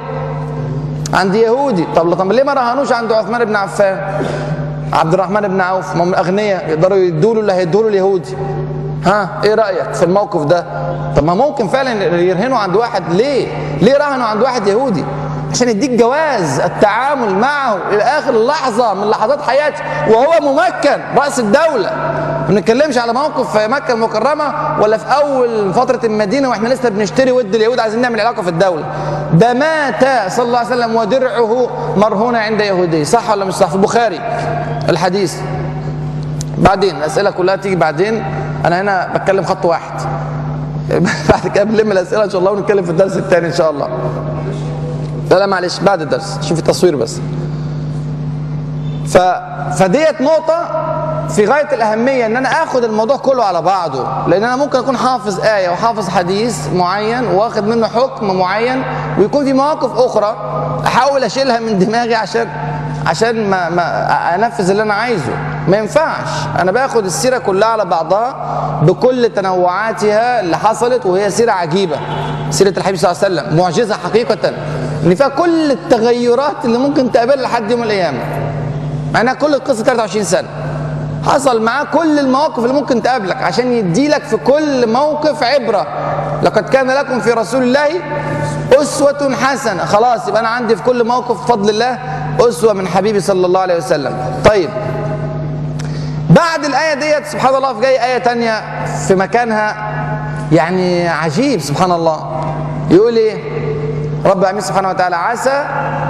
عند يهودي طب طب ليه ما رهنوش عند عثمان بن عفان؟ عبد الرحمن بن عوف ما هم اغنياء يقدروا يدوا له اللي هيدوا له اليهودي ها ايه رايك في الموقف ده طب ما ممكن فعلا يرهنوا عند واحد ليه ليه رهنوا عند واحد يهودي عشان يديك جواز التعامل معه الى اخر لحظه من لحظات حياته وهو ممكن راس الدوله ما بنتكلمش على موقف في مكه المكرمه ولا في اول فتره المدينه واحنا لسه بنشتري ود اليهود عايزين نعمل علاقه في الدوله ده مات صلى الله عليه وسلم ودرعه مرهونه عند يهودي صح ولا مش صح في البخاري الحديث بعدين الاسئله كلها تيجي بعدين انا هنا بتكلم خط واحد بعد كده بنلم الاسئله ان شاء الله ونتكلم في الدرس الثاني ان شاء الله لا لا معلش بعد الدرس شوف التصوير بس ف... فديت نقطة في غاية الأهمية إن أنا آخد الموضوع كله على بعضه، لأن أنا ممكن أكون حافظ آية وحافظ حديث معين واخد منه حكم معين ويكون في مواقف أخرى أحاول أشيلها من دماغي عشان عشان ما, ما أنفذ اللي أنا عايزه، ما ينفعش، أنا باخد السيرة كلها على بعضها بكل تنوعاتها اللي حصلت وهي سيرة عجيبة. سيرة الحبيب صلى الله عليه وسلم معجزة حقيقة إن فيها كل التغيرات اللي ممكن تقابلها لحد يوم القيامة. مع انها كل القصه 23 سنه حصل معاه كل المواقف اللي ممكن تقابلك عشان يديلك في كل موقف عبره لقد كان لكم في رسول الله اسوه حسنه خلاص يبقى انا عندي في كل موقف بفضل الله اسوه من حبيبي صلى الله عليه وسلم طيب بعد الايه ديت سبحان الله في جاي ايه تانية في مكانها يعني عجيب سبحان الله يقول ايه رب العالمين سبحانه وتعالى عسى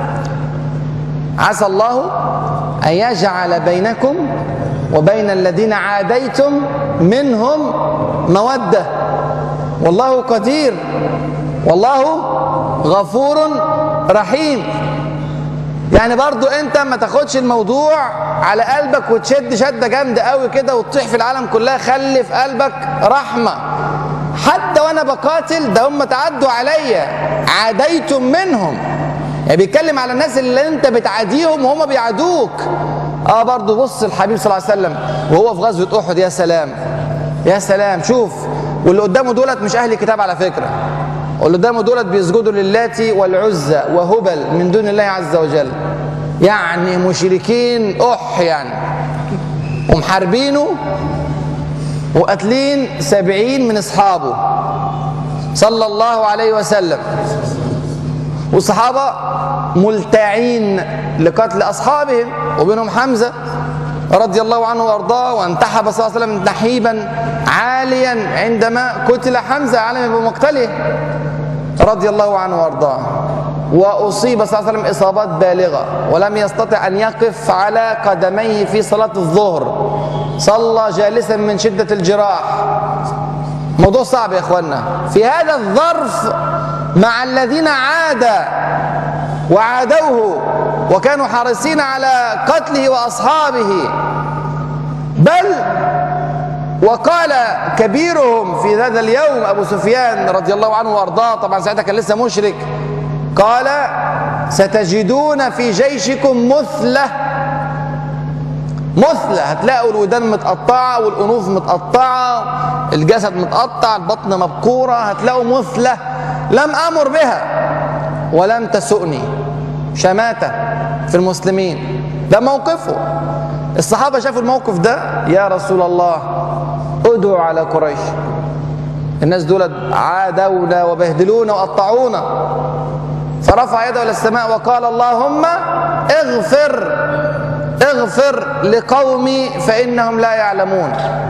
عسى الله أن يجعل بينكم وبين الذين عاديتم منهم مودة والله قدير والله غفور رحيم يعني برضو انت ما تاخدش الموضوع على قلبك وتشد شدة جامدة قوي كده وتطيح في العالم كلها خلي في قلبك رحمة حتى وانا بقاتل ده هم تعدوا عليا عاديتم منهم يعني بيتكلم على الناس اللي انت بتعاديهم وهم بيعادوك اه برضو بص الحبيب صلى الله عليه وسلم وهو في غزوه احد يا سلام يا سلام شوف واللي قدامه دولت مش اهل كتاب على فكره واللي قدامه دولت بيسجدوا للاتي والعزى وهبل من دون الله عز وجل يعني مشركين اح يعني ومحاربينه وقاتلين سبعين من اصحابه صلى الله عليه وسلم والصحابة ملتعين لقتل أصحابهم وبينهم حمزة رضي الله عنه وأرضاه وانتحب صلى الله عليه وسلم نحيبا عاليا عندما قتل حمزة عالما بمقتله رضي الله عنه وأرضاه وأصيب صلى الله عليه وسلم إصابات بالغة ولم يستطع أن يقف على قدميه في صلاة الظهر صلى جالسا من شدة الجراح موضوع صعب يا إخوانا في هذا الظرف مع الذين عاد وعادوه وكانوا حريصين على قتله واصحابه بل وقال كبيرهم في هذا اليوم ابو سفيان رضي الله عنه وارضاه طبعا ساعتها كان لسه مشرك قال ستجدون في جيشكم مثله مثلة هتلاقوا الودان متقطعة والأنوف متقطعة الجسد متقطع البطن مبكورة هتلاقوا مثلة لم أمر بها ولم تسؤني شماتة في المسلمين ده موقفه الصحابة شافوا الموقف ده يا رسول الله ادعوا على قريش الناس دول عادونا وبهدلونا وقطعونا فرفع يده الى السماء وقال اللهم اغفر اغفر لقومي فانهم لا يعلمون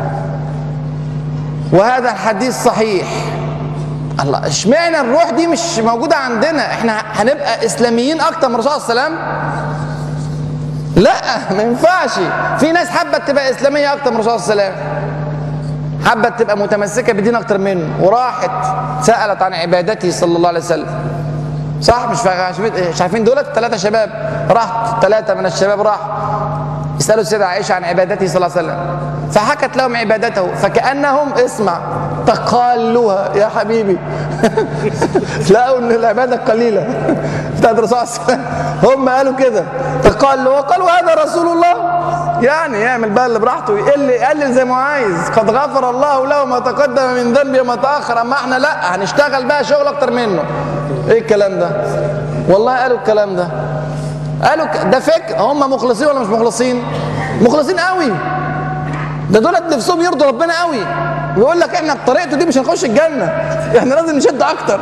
وهذا الحديث صحيح الله اشمعنى الروح دي مش موجوده عندنا احنا هنبقى اسلاميين اكتر من الرسول صلى الله عليه وسلم لا ما ينفعش في ناس حبت تبقى اسلاميه اكتر من الرسول صلى الله عليه وسلم حبت تبقى متمسكه بدين اكتر منه وراحت سالت عن عبادته صلى الله عليه وسلم صح مش مش عارفين دولت ثلاثه شباب راح ثلاثه من الشباب راح يسالوا السيده عائشه عن عبادته صلى الله عليه وسلم فحكت لهم عبادته فكانهم اسمع تقالوها يا حبيبي لقوا ان العباده قليله بتاعت الرسول صلى الله عليه وسلم هم قالوا كده تقالوا وقالوا هذا رسول الله يعني يعمل بقى اللي براحته يقل يقلل زي ما عايز قد غفر الله له ما تقدم من ذنبه وما تاخر اما احنا لا هنشتغل بقى شغل اكتر منه ايه الكلام ده والله قالوا الكلام ده قالوا ده فكر هم مخلصين ولا مش مخلصين مخلصين قوي ده دولت نفسهم يرضوا ربنا قوي ويقول لك احنا بطريقته دي مش هنخش الجنه احنا لازم نشد اكتر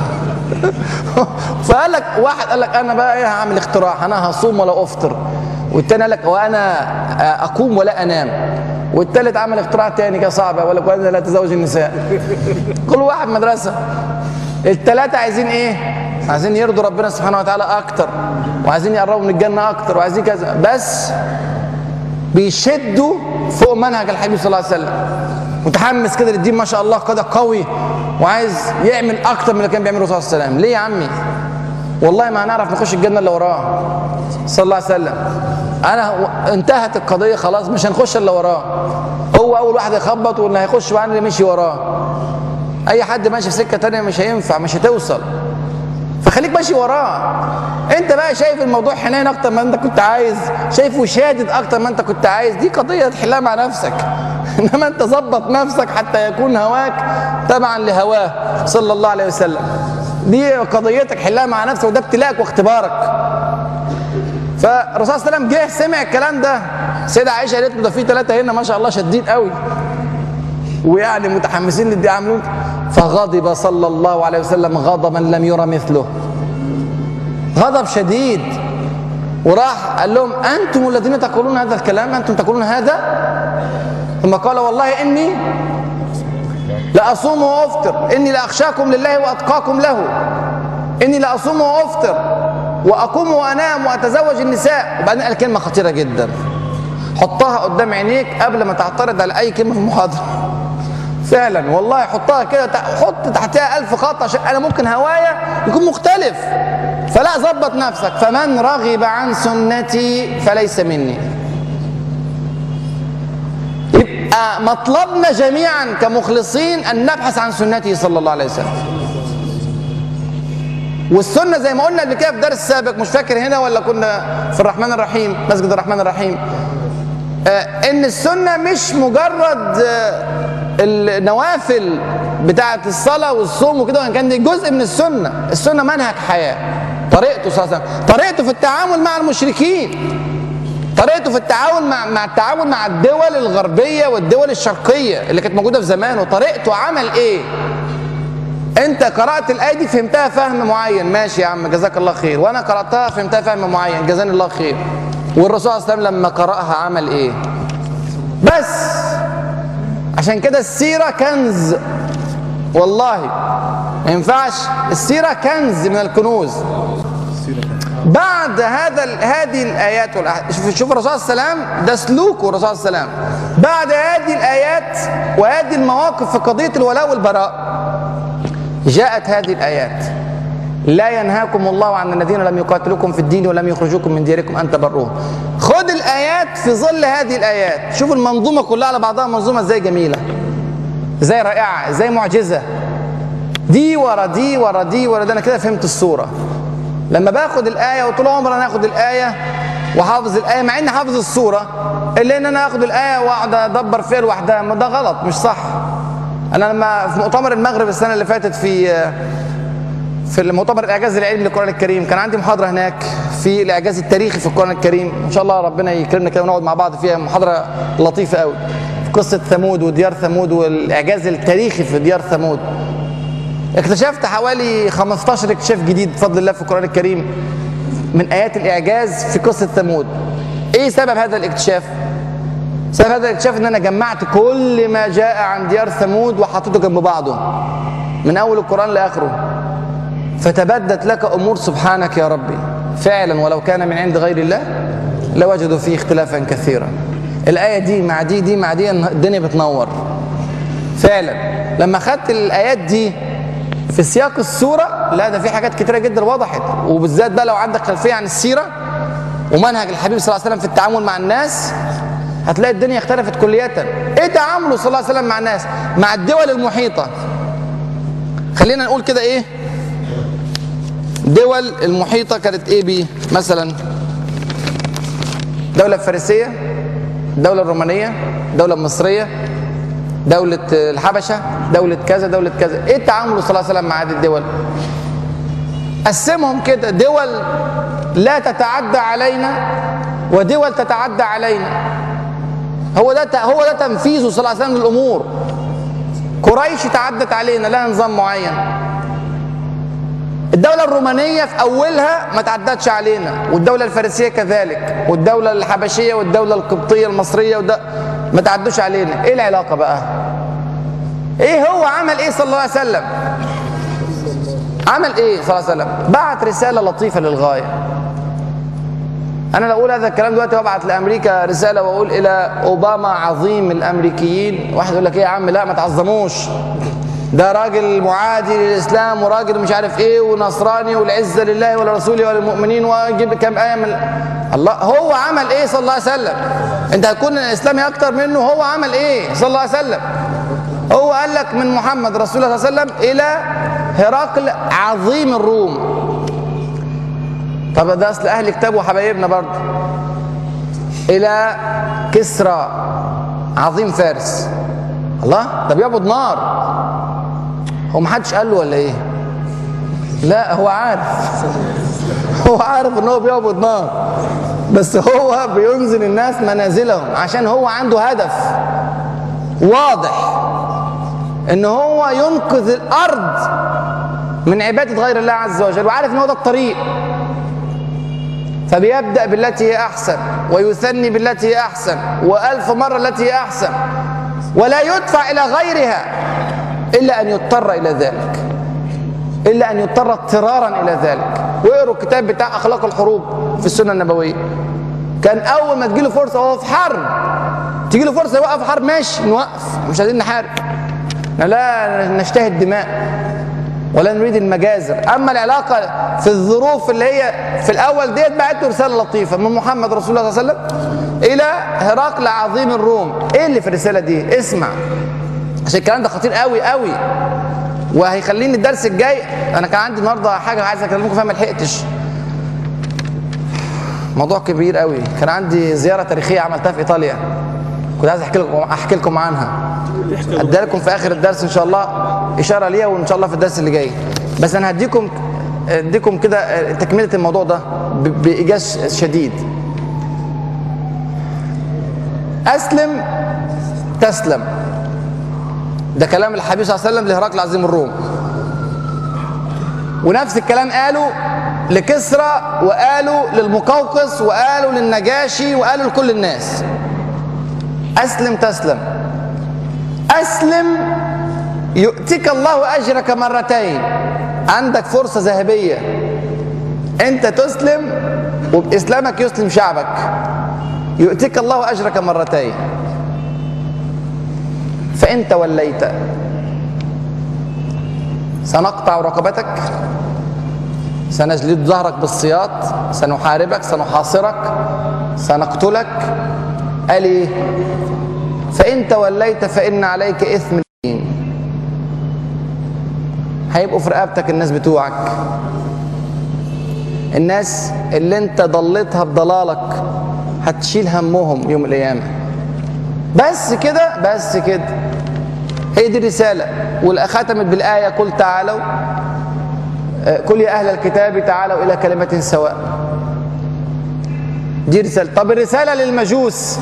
فقال لك واحد قال لك انا بقى ايه هعمل اختراع انا هصوم ولا افطر والتاني قال لك وانا اقوم ولا انام والتالت عمل اختراع تاني كده صعب يقول لك وانا لا اتزوج النساء كل واحد مدرسه التلاته عايزين ايه عايزين يرضوا ربنا سبحانه وتعالى اكتر وعايزين يقربوا من الجنه اكتر وعايزين كذا بس بيشدوا فوق منهج الحبيب صلى الله عليه وسلم متحمس كده للدين ما شاء الله كده قوي وعايز يعمل اكتر من اللي كان بيعمله الرسول صلى الله عليه وسلم ليه يا عمي والله ما هنعرف نخش الجنه اللي وراه صلى الله عليه وسلم انا انتهت القضيه خلاص مش هنخش الا وراه هو اول واحد يخبط واللي هيخش معانا اللي مشي وراه اي حد ماشي في سكه تانية مش هينفع مش هتوصل فخليك ماشي وراه انت بقى شايف الموضوع حنين اكتر ما انت كنت عايز شايفه شادد اكتر ما انت كنت عايز دي قضيه تحلها مع نفسك انما انت ظبط نفسك حتى يكون هواك تبعا لهواه صلى الله عليه وسلم دي قضيتك حلها مع نفسك وده ابتلاءك واختبارك فالرسول صلى الله عليه وسلم جه سمع الكلام ده سيدة عائشة قالت له ده في ثلاثة هنا ما شاء الله شادين قوي ويعني متحمسين للدي عاملين فغضب صلى الله عليه وسلم غضبا لم يرى مثله غضب شديد وراح قال لهم انتم الذين تقولون هذا الكلام انتم تقولون هذا ثم قال والله اني لاصوم وافطر اني لاخشاكم لله واتقاكم له اني لاصوم وافطر واقوم وانام واتزوج النساء وبعدين قال كلمه خطيره جدا حطها قدام عينيك قبل ما تعترض على اي كلمه في المحاضره فعلا والله حطها كده حط تحتها ألف خط عشان أنا ممكن هوايا يكون مختلف فلا ظبط نفسك فمن رغب عن سنتي فليس مني يبقى مطلبنا جميعا كمخلصين أن نبحث عن سنته صلى الله عليه وسلم والسنة زي ما قلنا قبل كده في درس سابق مش فاكر هنا ولا كنا في الرحمن الرحيم مسجد الرحمن الرحيم آه ان السنة مش مجرد آه النوافل بتاعة الصلاة والصوم وكده وان كان دي جزء من السنة السنة منهج حياة طريقته صلى الله عليه وسلم طريقته في التعامل مع المشركين طريقته في التعامل مع مع التعامل مع الدول الغربية والدول الشرقية اللي كانت موجودة في زمان وطريقته عمل ايه انت قرأت الآية دي فهمتها فهم معين ماشي يا عم جزاك الله خير وانا قرأتها فهمتها فهم معين جزاني الله خير والرسول صلى الله عليه وسلم لما قرأها عمل ايه بس عشان كده السيرة كنز والله ما ينفعش السيرة كنز من الكنوز بعد هذا هذه الايات والأحد. شوف شوف الرسول صلى الله عليه وسلم ده سلوكه الرسول صلى الله عليه وسلم بعد هذه الايات وهذه المواقف في قضيه الولاء والبراء جاءت هذه الايات لا ينهاكم الله عن الذين لم يقاتلوكم في الدين ولم يخرجوكم من دياركم ان تبروهم خد الايات في ظل هذه الايات شوف المنظومه كلها على بعضها منظومه ازاي جميله ازاي رائعه ازاي معجزه دي ورا دي ورا دي ورا ده انا كده فهمت الصوره لما باخد الايه وطول عمري انا اخد الايه وحافظ الايه مع اني حافظ الصوره الا ان انا اخد الايه واقعد ادبر فيها لوحدها ما ده غلط مش صح انا لما في مؤتمر المغرب السنه اللي فاتت في في المؤتمر الاعجاز العلمي للقران الكريم كان عندي محاضره هناك في الاعجاز التاريخي في القران الكريم ان شاء الله ربنا يكرمنا كده ونقعد مع بعض فيها محاضره لطيفه قوي في قصه ثمود وديار ثمود والاعجاز التاريخي في ديار ثمود اكتشفت حوالي 15 اكتشاف جديد بفضل الله في القرآن الكريم من آيات الإعجاز في قصة ثمود إيه سبب هذا الاكتشاف؟ سبب هذا الاكتشاف إن أنا جمعت كل ما جاء عن ديار ثمود وحطيته جنب بعضه من أول القرآن لآخره فتبدت لك أمور سبحانك يا ربي فعلا ولو كان من عند غير الله لوجدوا فيه اختلافا كثيرا الآية دي مع دي دي مع دي الدنيا بتنور فعلا لما خدت الآيات دي في سياق السورة لا ده في حاجات كتيرة جدا وضحت وبالذات بقى لو عندك خلفية عن السيرة ومنهج الحبيب صلى الله عليه وسلم في التعامل مع الناس هتلاقي الدنيا اختلفت كلية ايه تعامله صلى الله عليه وسلم مع الناس مع الدول المحيطة خلينا نقول كده ايه دول المحيطة كانت ايه بيه مثلا دولة الفارسية الدولة الرومانية الدولة المصرية دولة الحبشة دولة كذا دولة كذا ايه التعامل صلى الله عليه وسلم مع هذه الدول قسمهم كده دول لا تتعدى علينا ودول تتعدى علينا هو ده هو ده تنفيذه صلى الله عليه وسلم للامور قريش تعدت علينا لها نظام معين الدولة الرومانية في أولها ما تعدتش علينا والدولة الفارسية كذلك والدولة الحبشية والدولة القبطية المصرية وده ما تعدوش علينا ايه العلاقة بقى ايه هو عمل ايه صلى الله عليه وسلم عمل ايه صلى الله عليه وسلم بعت رسالة لطيفة للغاية انا لو اقول هذا الكلام دلوقتي وابعت لامريكا رساله واقول الى اوباما عظيم الامريكيين واحد يقول لك ايه يا عم لا ما تعظموش ده راجل معادي للاسلام وراجل مش عارف ايه ونصراني والعزه لله ولرسوله وللمؤمنين ويجيب كام ايه من الله هو عمل ايه صلى الله عليه وسلم انت هتكون اسلامي اكتر منه هو عمل ايه صلى الله عليه وسلم هو قال لك من محمد رسول الله صلى الله عليه وسلم الى هرقل عظيم الروم طب ده اصل اهل كتاب وحبايبنا برضه الى كسرى عظيم فارس الله ده بيعبد نار هو ما حدش قال له ولا ايه لا هو عارف هو عارف ان هو بيعبد نار بس هو بينزل الناس منازلهم عشان هو عنده هدف واضح ان هو ينقذ الارض من عباده غير الله عز وجل وعارف ان هو ده الطريق فبيبدا بالتي هي احسن ويثني بالتي هي احسن والف مره التي هي احسن ولا يدفع الى غيرها الا ان يضطر الى ذلك الا ان يضطر اضطرارا الى ذلك واقروا الكتاب بتاع اخلاق الحروب في السنه النبويه كان اول ما تجيله فرصه وهو في حرب تيجي له فرصه يوقف حرب ماشي نوقف مش عايزين نحارب لا نشتهي الدماء ولا نريد المجازر اما العلاقه في الظروف اللي هي في الاول ديت بعت له رساله لطيفه من محمد رسول الله صلى الله عليه وسلم الى هرقل عظيم الروم ايه اللي في الرساله دي اسمع عشان الكلام ده خطير قوي قوي وهيخليني الدرس الجاي انا كان عندي النهارده حاجه عايز اكلمكم فيها ما لحقتش موضوع كبير قوي كان عندي زياره تاريخيه عملتها في ايطاليا كنت عايز احكي لكم احكي لكم عنها ادي لكم في اخر الدرس ان شاء الله اشاره ليها وان شاء الله في الدرس اللي جاي بس انا هديكم اديكم كده تكمله الموضوع ده بايجاز شديد اسلم تسلم ده كلام الحبيب صلى الله عليه وسلم لهرقل عظيم الروم ونفس الكلام قالوا لكسرى وقالوا للمقوقس وقالوا للنجاشي وقالوا لكل الناس أسلم تسلم أسلم يؤتيك الله أجرك مرتين عندك فرصة ذهبية أنت تسلم وبإسلامك يسلم شعبك يؤتيك الله أجرك مرتين فإن توليت سنقطع رقبتك سنجلد ظهرك بالسياط سنحاربك سنحاصرك سنقتلك قال ايه فان توليت فان عليك اثم الدين هيبقوا في رقبتك الناس بتوعك الناس اللي انت ضليتها بضلالك هتشيل همهم يوم القيامه بس كده بس كده هي دي الرساله والختمت بالايه قل تعالوا قل يا اهل الكتاب تعالوا الى كلمه سواء دي رسالة طب الرسالة للمجوس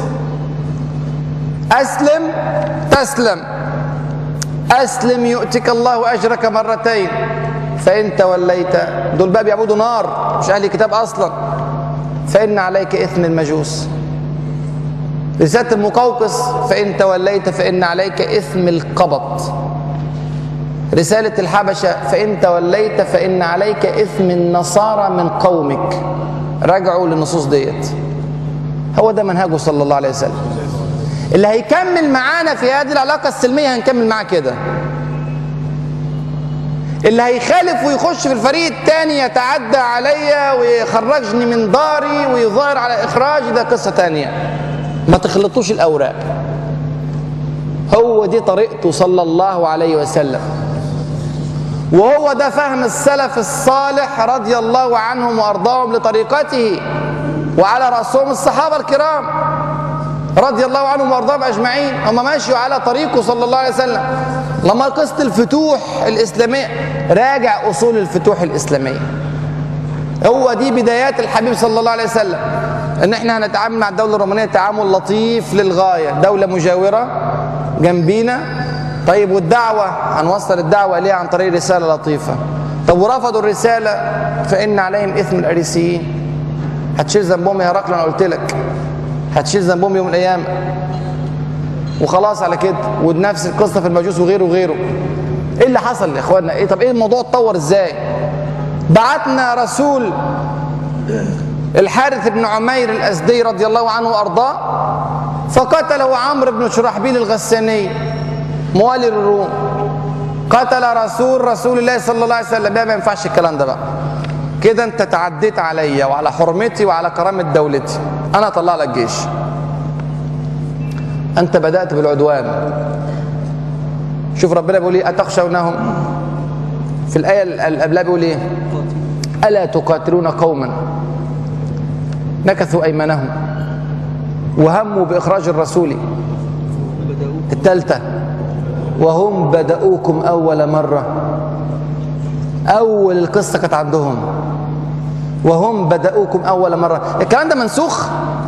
أسلم تسلم أسلم يؤتك الله أجرك مرتين فإن توليت دول بقى بيعبدوا نار مش أهل كتاب أصلا فإن عليك إثم المجوس رسالة المقوقس فإن توليت فإن عليك إثم القبط رسالة الحبشة فإن توليت فإن عليك إثم النصارى من قومك راجعوا للنصوص ديت هو ده منهجه صلى الله عليه وسلم اللي هيكمل معانا في هذه العلاقة السلمية هنكمل معاه كده اللي هيخالف ويخش في الفريق الثاني يتعدى عليا ويخرجني من داري ويظاهر على إخراجي ده قصة تانية ما تخلطوش الأوراق هو دي طريقته صلى الله عليه وسلم وهو ده فهم السلف الصالح رضي الله عنهم وارضاهم لطريقته وعلى راسهم الصحابه الكرام رضي الله عنهم وارضاهم اجمعين هم ماشيوا على طريقه صلى الله عليه وسلم لما قصه الفتوح الاسلاميه راجع اصول الفتوح الاسلاميه هو دي بدايات الحبيب صلى الله عليه وسلم ان احنا هنتعامل مع الدوله الرومانيه تعامل لطيف للغايه دوله مجاوره جنبينا طيب والدعوة هنوصل الدعوة إليها عن طريق رسالة لطيفة طب ورفضوا الرسالة فإن عليهم إثم الأريسيين هتشيل ذنبهم يا هرقل أنا قلت لك هتشيل ذنبهم يوم القيامة وخلاص على كده ونفس القصة في المجوس وغيره وغيره إيه اللي حصل يا إخوانا إيه طب إيه الموضوع اتطور إزاي بعتنا رسول الحارث بن عمير الأسدي رضي الله عنه وأرضاه فقتله عمرو بن شرحبيل الغساني موالي الروم قتل رسول رسول الله صلى الله عليه وسلم ما ينفعش الكلام ده بقى كده انت تعديت عليا وعلى حرمتي وعلى كرامة دولتي انا اطلع لك جيش انت بدأت بالعدوان شوف ربنا بيقول ايه اتخشونهم في الآية اللي قبلها بيقول ايه ألا تقاتلون قوما نكثوا أيمانهم وهموا بإخراج الرسول الثالثة وهم بدأوكم أول مرة أول القصة كانت عندهم وهم بدأوكم أول مرة الكلام ده منسوخ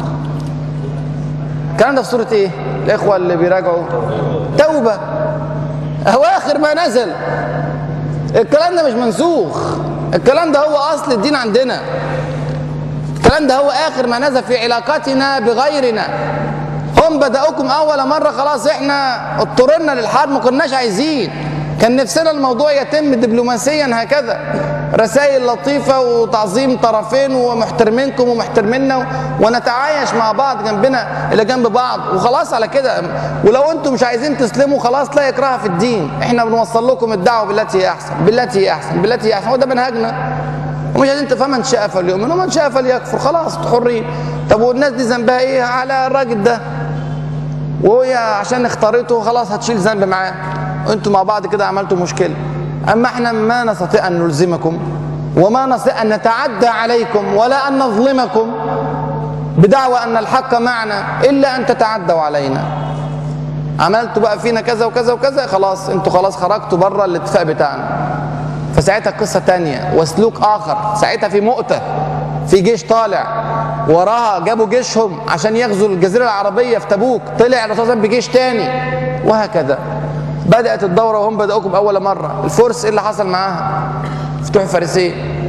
الكلام ده في سورة إيه الإخوة اللي بيراجعوا توبة أواخر ما نزل الكلام ده مش منسوخ الكلام ده هو أصل الدين عندنا الكلام ده هو آخر ما نزل في علاقتنا بغيرنا هم بدأوكم أول مرة خلاص إحنا اضطررنا للحرب ما كناش عايزين كان نفسنا الموضوع يتم دبلوماسيا هكذا رسائل لطيفة وتعظيم طرفين ومحترمينكم ومحترمينا ونتعايش مع بعض جنبنا إلى جنب بعض وخلاص على كده ولو أنتم مش عايزين تسلموا خلاص لا إكراه في الدين إحنا بنوصل لكم الدعوة بالتي هي أحسن بالتي هي أحسن بالتي هي أحسن هو ده منهجنا ومش عايزين فمن شاء فليؤمن ومن شاء فليكفر خلاص حرين طب والناس دي ذنبها ايه على الراجل ده وهي عشان اختارته خلاص هتشيل ذنب معاه انتوا مع بعض كده عملتوا مشكله اما احنا ما نستطيع ان نلزمكم وما نستطيع ان نتعدى عليكم ولا ان نظلمكم بدعوى ان الحق معنا الا ان تتعدوا علينا عملتوا بقى فينا كذا وكذا وكذا خلاص انتوا خلاص خرجتوا بره الاتفاق بتاعنا فساعتها قصة تانية وسلوك آخر ساعتها في مؤتة في جيش طالع وراها جابوا جيشهم عشان يغزوا الجزيرة العربية في تبوك طلع الرسول بجيش تاني وهكذا بدأت الدورة وهم بدأوكم أول مرة الفرس إيه اللي حصل معاها فتوح فارسية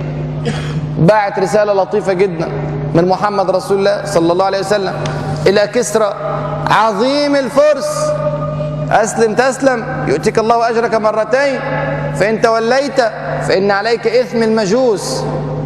باعت رسالة لطيفة جدا من محمد رسول الله صلى الله عليه وسلم إلى كسرى عظيم الفرس أسلم تسلم يؤتيك الله أجرك مرتين فإن توليت فإن عليك إثم المجوس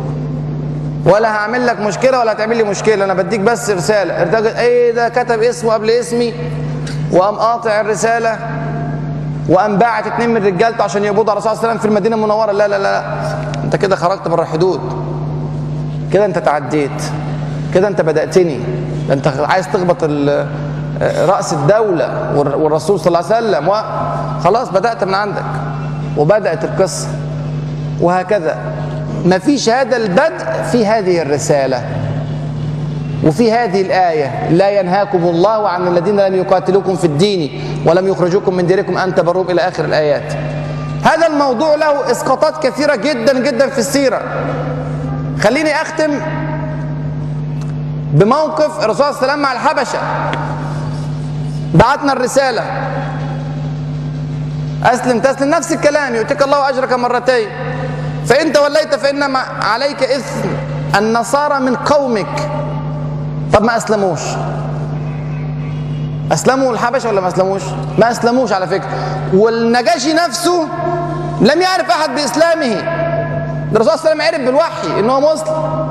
ولا هعمل لك مشكلة ولا هتعمل لي مشكلة أنا بديك بس رسالة ارتجل إيه ده كتب اسمه قبل اسمي وقام قاطع الرسالة وقام باعت اتنين من رجالته عشان يقبضوا على الرسول صلى الله عليه وسلم في المدينة المنورة لا لا لا أنت كده خرجت بره الحدود كده أنت تعديت كده أنت بدأتني ده أنت عايز تخبط رأس الدولة والرسول صلى الله عليه وسلم وخلاص بدأت من عندك وبدأت القصة وهكذا ما فيش هذا البدء في هذه الرسالة وفي هذه الآية لا ينهاكم الله عن الذين لم يقاتلوكم في الدين ولم يخرجوكم من ديركم أن تبروهم إلى آخر الآيات هذا الموضوع له إسقاطات كثيرة جدا جدا في السيرة خليني أختم بموقف الرسول صلى الله عليه وسلم مع الحبشة بعتنا الرسالة أسلم تسلم نفس الكلام يؤتيك الله أجرك مرتين فإن توليت فإن عليك إثم النصارى من قومك طب ما أسلموش أسلموا الحبشة ولا ما أسلموش ما أسلموش على فكرة والنجاشي نفسه لم يعرف أحد بإسلامه الرسول صلى الله عليه وسلم عرف بالوحي إن هو مسلم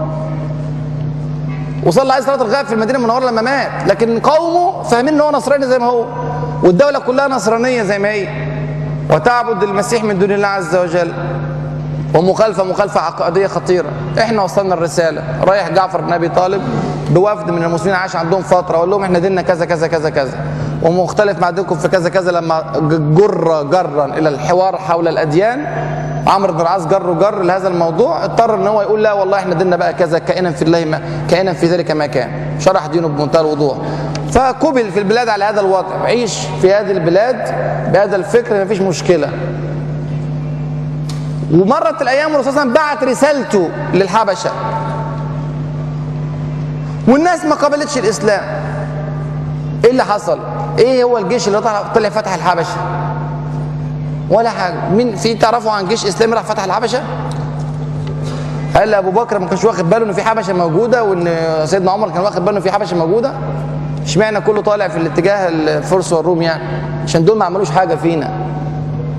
وصلى عليه صلاه الغائب في المدينه المنوره لما مات لكن قومه فاهمين ان هو نصراني زي ما هو والدوله كلها نصرانيه زي ما هي وتعبد المسيح من دون الله عز وجل ومخالفه مخالفه عقائديه خطيره احنا وصلنا الرساله رايح جعفر بن ابي طالب بوفد من المسلمين عاش عندهم فتره وقال لهم احنا ديننا كذا كذا كذا كذا ومختلف مع دينكم في كذا كذا لما جر جرا الى الحوار حول الاديان عمرو بن العاص جر وجر لهذا الموضوع اضطر ان هو يقول لا والله احنا ديننا بقى كذا كائنا في الله ما كائنا في ذلك ما كان شرح دينه بمنتهى الوضوح فقبل في البلاد على هذا الوضع عيش في هذه البلاد بهذا الفكر ما فيش مشكله ومرت الايام والرسول صلى الله عليه وسلم بعت رسالته للحبشه والناس ما قبلتش الاسلام ايه اللي حصل ايه هو الجيش اللي طلع طلع فتح الحبشه ولا حاجه مين في تعرفوا عن جيش اسلامي راح فتح الحبشه قال ابو بكر ما كانش واخد باله ان في حبشه موجوده وان سيدنا عمر كان واخد باله ان في حبشه موجوده اشمعنى كله طالع في الاتجاه الفرس والروم يعني عشان دول ما عملوش حاجه فينا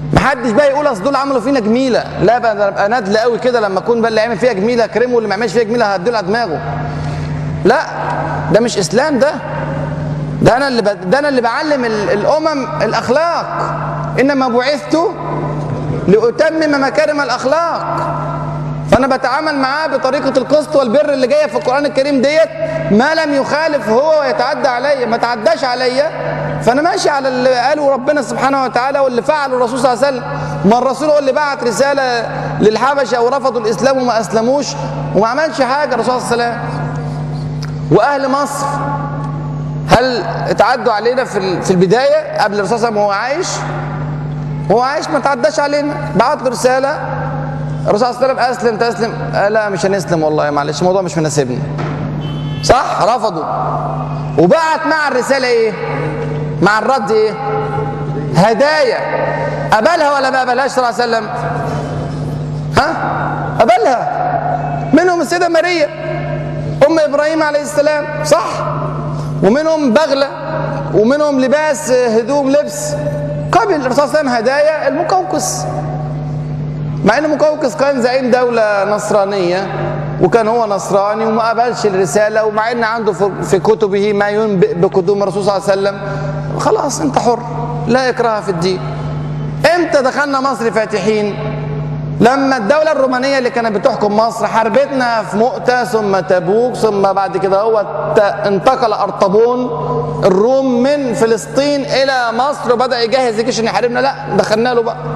محدش بقى يقول اصل دول عملوا فينا جميله لا بقى ده ابقى ندل قوي كده لما اكون بقى اللي عمل فيها جميله اكرمه واللي ما عملش فيها جميله هديله على دماغه لا ده مش اسلام ده ده انا اللي ب... ده انا اللي بعلم ال... الامم الاخلاق انما بعثت لاتمم مكارم الاخلاق فانا بتعامل معاه بطريقه القسط والبر اللي جايه في القران الكريم ديت ما لم يخالف هو ويتعدى عليا ما تعداش عليا فانا ماشي على اللي قاله ربنا سبحانه وتعالى واللي فعله الرسول صلى الله عليه وسلم ما الرسول هو اللي بعت رساله للحبشه ورفضوا الاسلام وما اسلموش وما عملش حاجه الرسول صلى الله عليه وسلم واهل مصر هل اتعدوا علينا في في البدايه قبل الرسول صلى الله عليه وسلم وهو عايش وهو عايش ما تعداش علينا بعت له رساله الرسول صلى الله عليه وسلم اسلم تسلم آه لا مش هنسلم والله معلش الموضوع مش مناسبني صح رفضوا وبعت مع الرساله ايه مع الرد ايه هدايا قبلها ولا ما قبلهاش صلى الله عليه وسلم ها قبلها منهم السيده ماريا ام ابراهيم عليه السلام صح ومنهم بغله ومنهم لباس هدوم لبس قبل الرسول صلى الله عليه وسلم هدايا المقوقس مع ان مقوقس كان زعيم دوله نصرانيه وكان هو نصراني وما قبلش الرساله ومع ان عنده في كتبه ما ينبئ بقدوم الرسول صلى الله عليه وسلم خلاص انت حر لا اكراه في الدين امتى دخلنا مصر فاتحين لما الدولة الرومانية اللي كانت بتحكم مصر حاربتنا في مؤتة ثم تبوك ثم بعد كده هو انتقل أرطبون الروم من فلسطين إلى مصر وبدأ يجهز الجيش إن يحاربنا لا دخلنا له بقى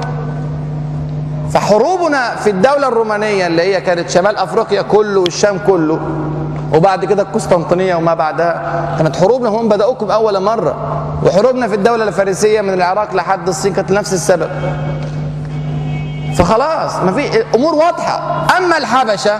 فحروبنا في الدولة الرومانية اللي هي كانت شمال أفريقيا كله والشام كله وبعد كده القسطنطينية وما بعدها كانت حروبنا هم بدأوكم أول مرة وحروبنا في الدولة الفارسية من العراق لحد الصين كانت نفس السبب فخلاص ما في امور واضحه اما الحبشه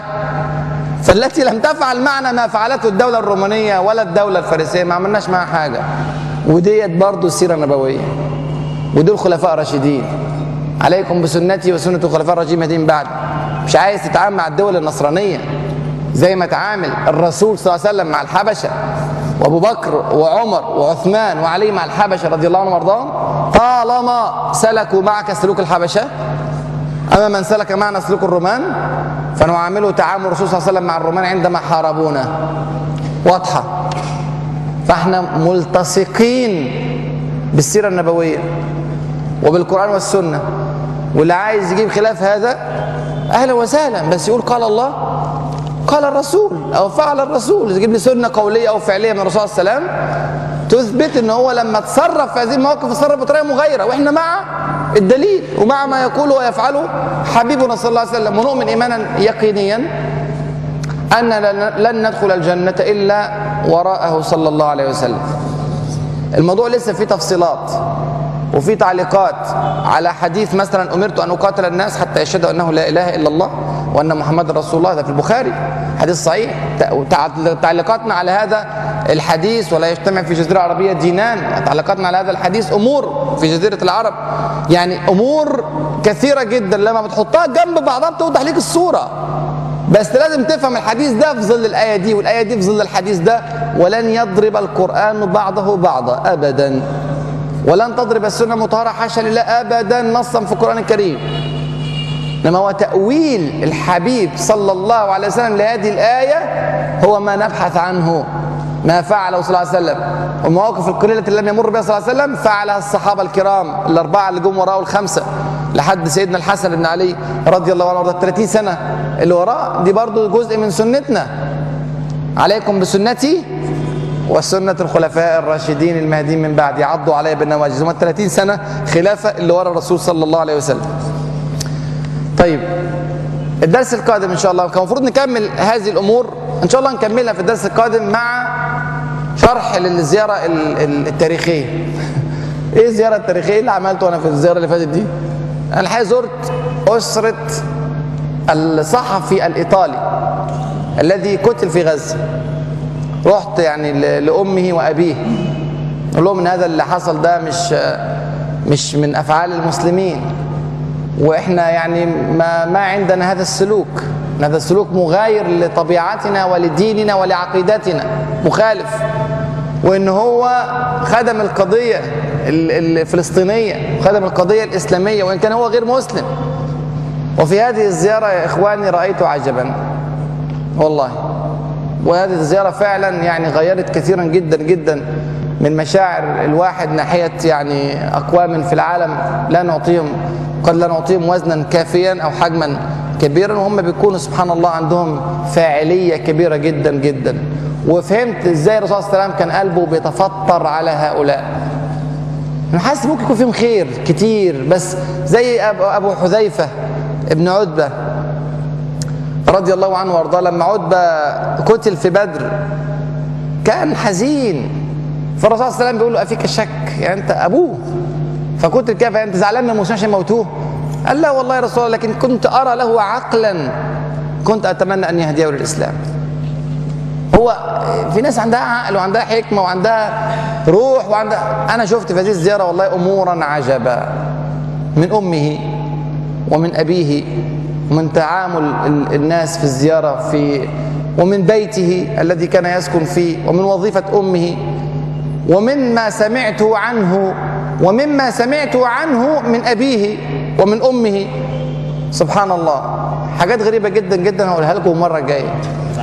فالتي لم تفعل معنا ما فعلته الدوله الرومانيه ولا الدوله الفارسيه ما عملناش معها حاجه وديت برضه السيره النبويه ودول خلفاء راشدين عليكم بسنتي وسنه الخلفاء الراشدين مهديين بعد مش عايز تتعامل مع الدول النصرانيه زي ما تعامل الرسول صلى الله عليه وسلم مع الحبشه وابو بكر وعمر وعثمان وعلي مع الحبشه رضي الله عنهم وارضاهم طالما سلكوا معك سلوك الحبشه أما من سلك معنا سلوك الرومان فنعامله تعامل الرسول صلى الله عليه وسلم مع الرومان عندما حاربونا واضحة فاحنا ملتصقين بالسيرة النبوية وبالقرآن والسنة واللي عايز يجيب خلاف هذا أهلا وسهلا بس يقول قال الله قال الرسول أو فعل الرسول يجيب لي سنة قولية أو فعلية من الرسول صلى الله عليه وسلم تثبت ان هو لما تصرف في هذه المواقف تصرف بطريقه مغايره واحنا مع الدليل ومع ما يقوله ويفعله حبيبنا صلى الله عليه وسلم ونؤمن ايمانا يقينيا ان لن ندخل الجنه الا وراءه صلى الله عليه وسلم الموضوع لسه فيه تفصيلات وفي تعليقات على حديث مثلا امرت ان اقاتل الناس حتى يشهدوا انه لا اله الا الله وان محمد رسول الله ده في البخاري حديث صحيح تعليقاتنا على هذا الحديث ولا يجتمع في جزيره عربيه دينان تعليقاتنا على هذا الحديث امور في جزيره العرب يعني امور كثيره جدا لما بتحطها جنب بعضها بتوضح لك الصوره بس لازم تفهم الحديث ده في ظل الايه دي والايه دي في ظل الحديث ده ولن يضرب القران بعضه بعضا ابدا ولن تضرب السنه مطهره حاشا لله ابدا نصا في القران الكريم انما هو تاويل الحبيب صلى الله عليه وسلم لهذه الايه هو ما نبحث عنه ما فعله صلى الله عليه وسلم المواقف القليله التي لم يمر بها صلى الله عليه وسلم فعلها الصحابه الكرام الاربعه اللي جم وراه الخمسه لحد سيدنا الحسن بن علي رضي الله عنه وارضاه 30 سنه اللي وراه دي برضو جزء من سنتنا عليكم بسنتي وسنة الخلفاء الراشدين المهديين من بعد يعضوا عليها بالنواجذ هم 30 سنة خلافة اللي ورا الرسول صلى الله عليه وسلم طيب الدرس القادم ان شاء الله كان المفروض نكمل هذه الامور ان شاء الله نكملها في الدرس القادم مع شرح للزياره التاريخيه ايه الزياره التاريخيه اللي عملته انا في الزياره اللي فاتت دي انا الحقيقه زرت اسره الصحفي الايطالي الذي قتل في غزه رحت يعني لامه وابيه قال لهم ان هذا اللي حصل ده مش مش من افعال المسلمين واحنا يعني ما ما عندنا هذا السلوك هذا السلوك مغاير لطبيعتنا ولديننا ولعقيدتنا مخالف وان هو خدم القضيه ال- الفلسطينية وخدم القضية الإسلامية وإن كان هو غير مسلم وفي هذه الزيارة يا إخواني رأيت عجبا والله وهذه الزيارة فعلا يعني غيرت كثيرا جدا جدا من مشاعر الواحد ناحية يعني أقوام في العالم لا نعطيهم قد لا نعطيهم وزنا كافيا أو حجما كبيرا وهم بيكونوا سبحان الله عندهم فاعلية كبيرة جدا جدا وفهمت ازاي الرسول صلى الله عليه وسلم كان قلبه بيتفطر على هؤلاء انا حاسس ممكن يكون فيهم خير كتير بس زي أبو أبو حذيفة ابن عتبة رضي الله عنه وارضاه لما عتبة قتل في بدر كان حزين فالرسول صلى الله عليه وسلم بيقول له افيك الشك يعني انت ابوه فقتل كيف انت زعلان من المسلمين عشان موتوه قال لا والله يا رسول الله لكن كنت ارى له عقلا كنت اتمنى ان يهديه للاسلام هو في ناس عندها عقل وعندها حكمه وعندها روح وعندها انا شفت في هذه الزياره والله امورا عجبا من امه ومن ابيه ومن تعامل ال- الناس في الزياره في ومن بيته الذي كان يسكن فيه ومن وظيفه امه ومما سمعته عنه ومما سمعته عنه من ابيه ومن امه سبحان الله حاجات غريبه جدا جدا هقولها لكم المره الجايه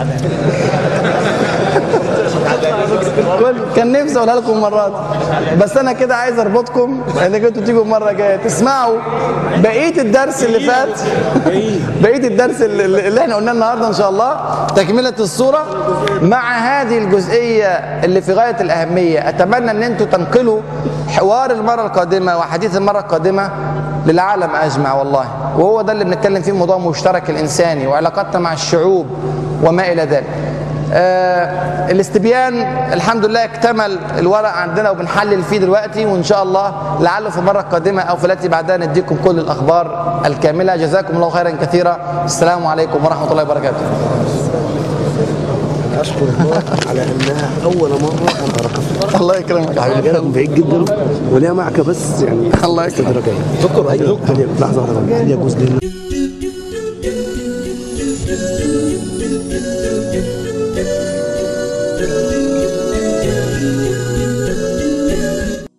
كل- كان نفسي اقولها لكم مرات بس انا كده عايز اربطكم انك انتوا تيجوا المره الجايه تسمعوا بقيه الدرس اللي فات بقيه الدرس اللي, اللي احنا قلناه النهارده ان شاء الله تكمله الصوره مع هذه الجزئيه اللي في غايه الاهميه اتمنى ان انتوا تنقلوا حوار المره القادمه وحديث المره القادمه للعالم اجمع والله وهو ده اللي بنتكلم فيه موضوع مشترك الانساني وعلاقتنا مع الشعوب وما الى ذلك آه الاستبيان الحمد لله اكتمل الورق عندنا وبنحلل فيه دلوقتي وان شاء الله لعله في المره القادمه او في التي بعدها نديكم كل الاخبار الكامله جزاكم الله خيرا كثيرا السلام عليكم ورحمه الله وبركاته اشكر الله على انها اول مره ابارك فيها الله يكرمك يا انا حبيبي جاي من بعيد جدا وليها معك بس يعني الله يكرمك. استدراكيه دكتور ايوه لحظه واحده بقى. هي جزء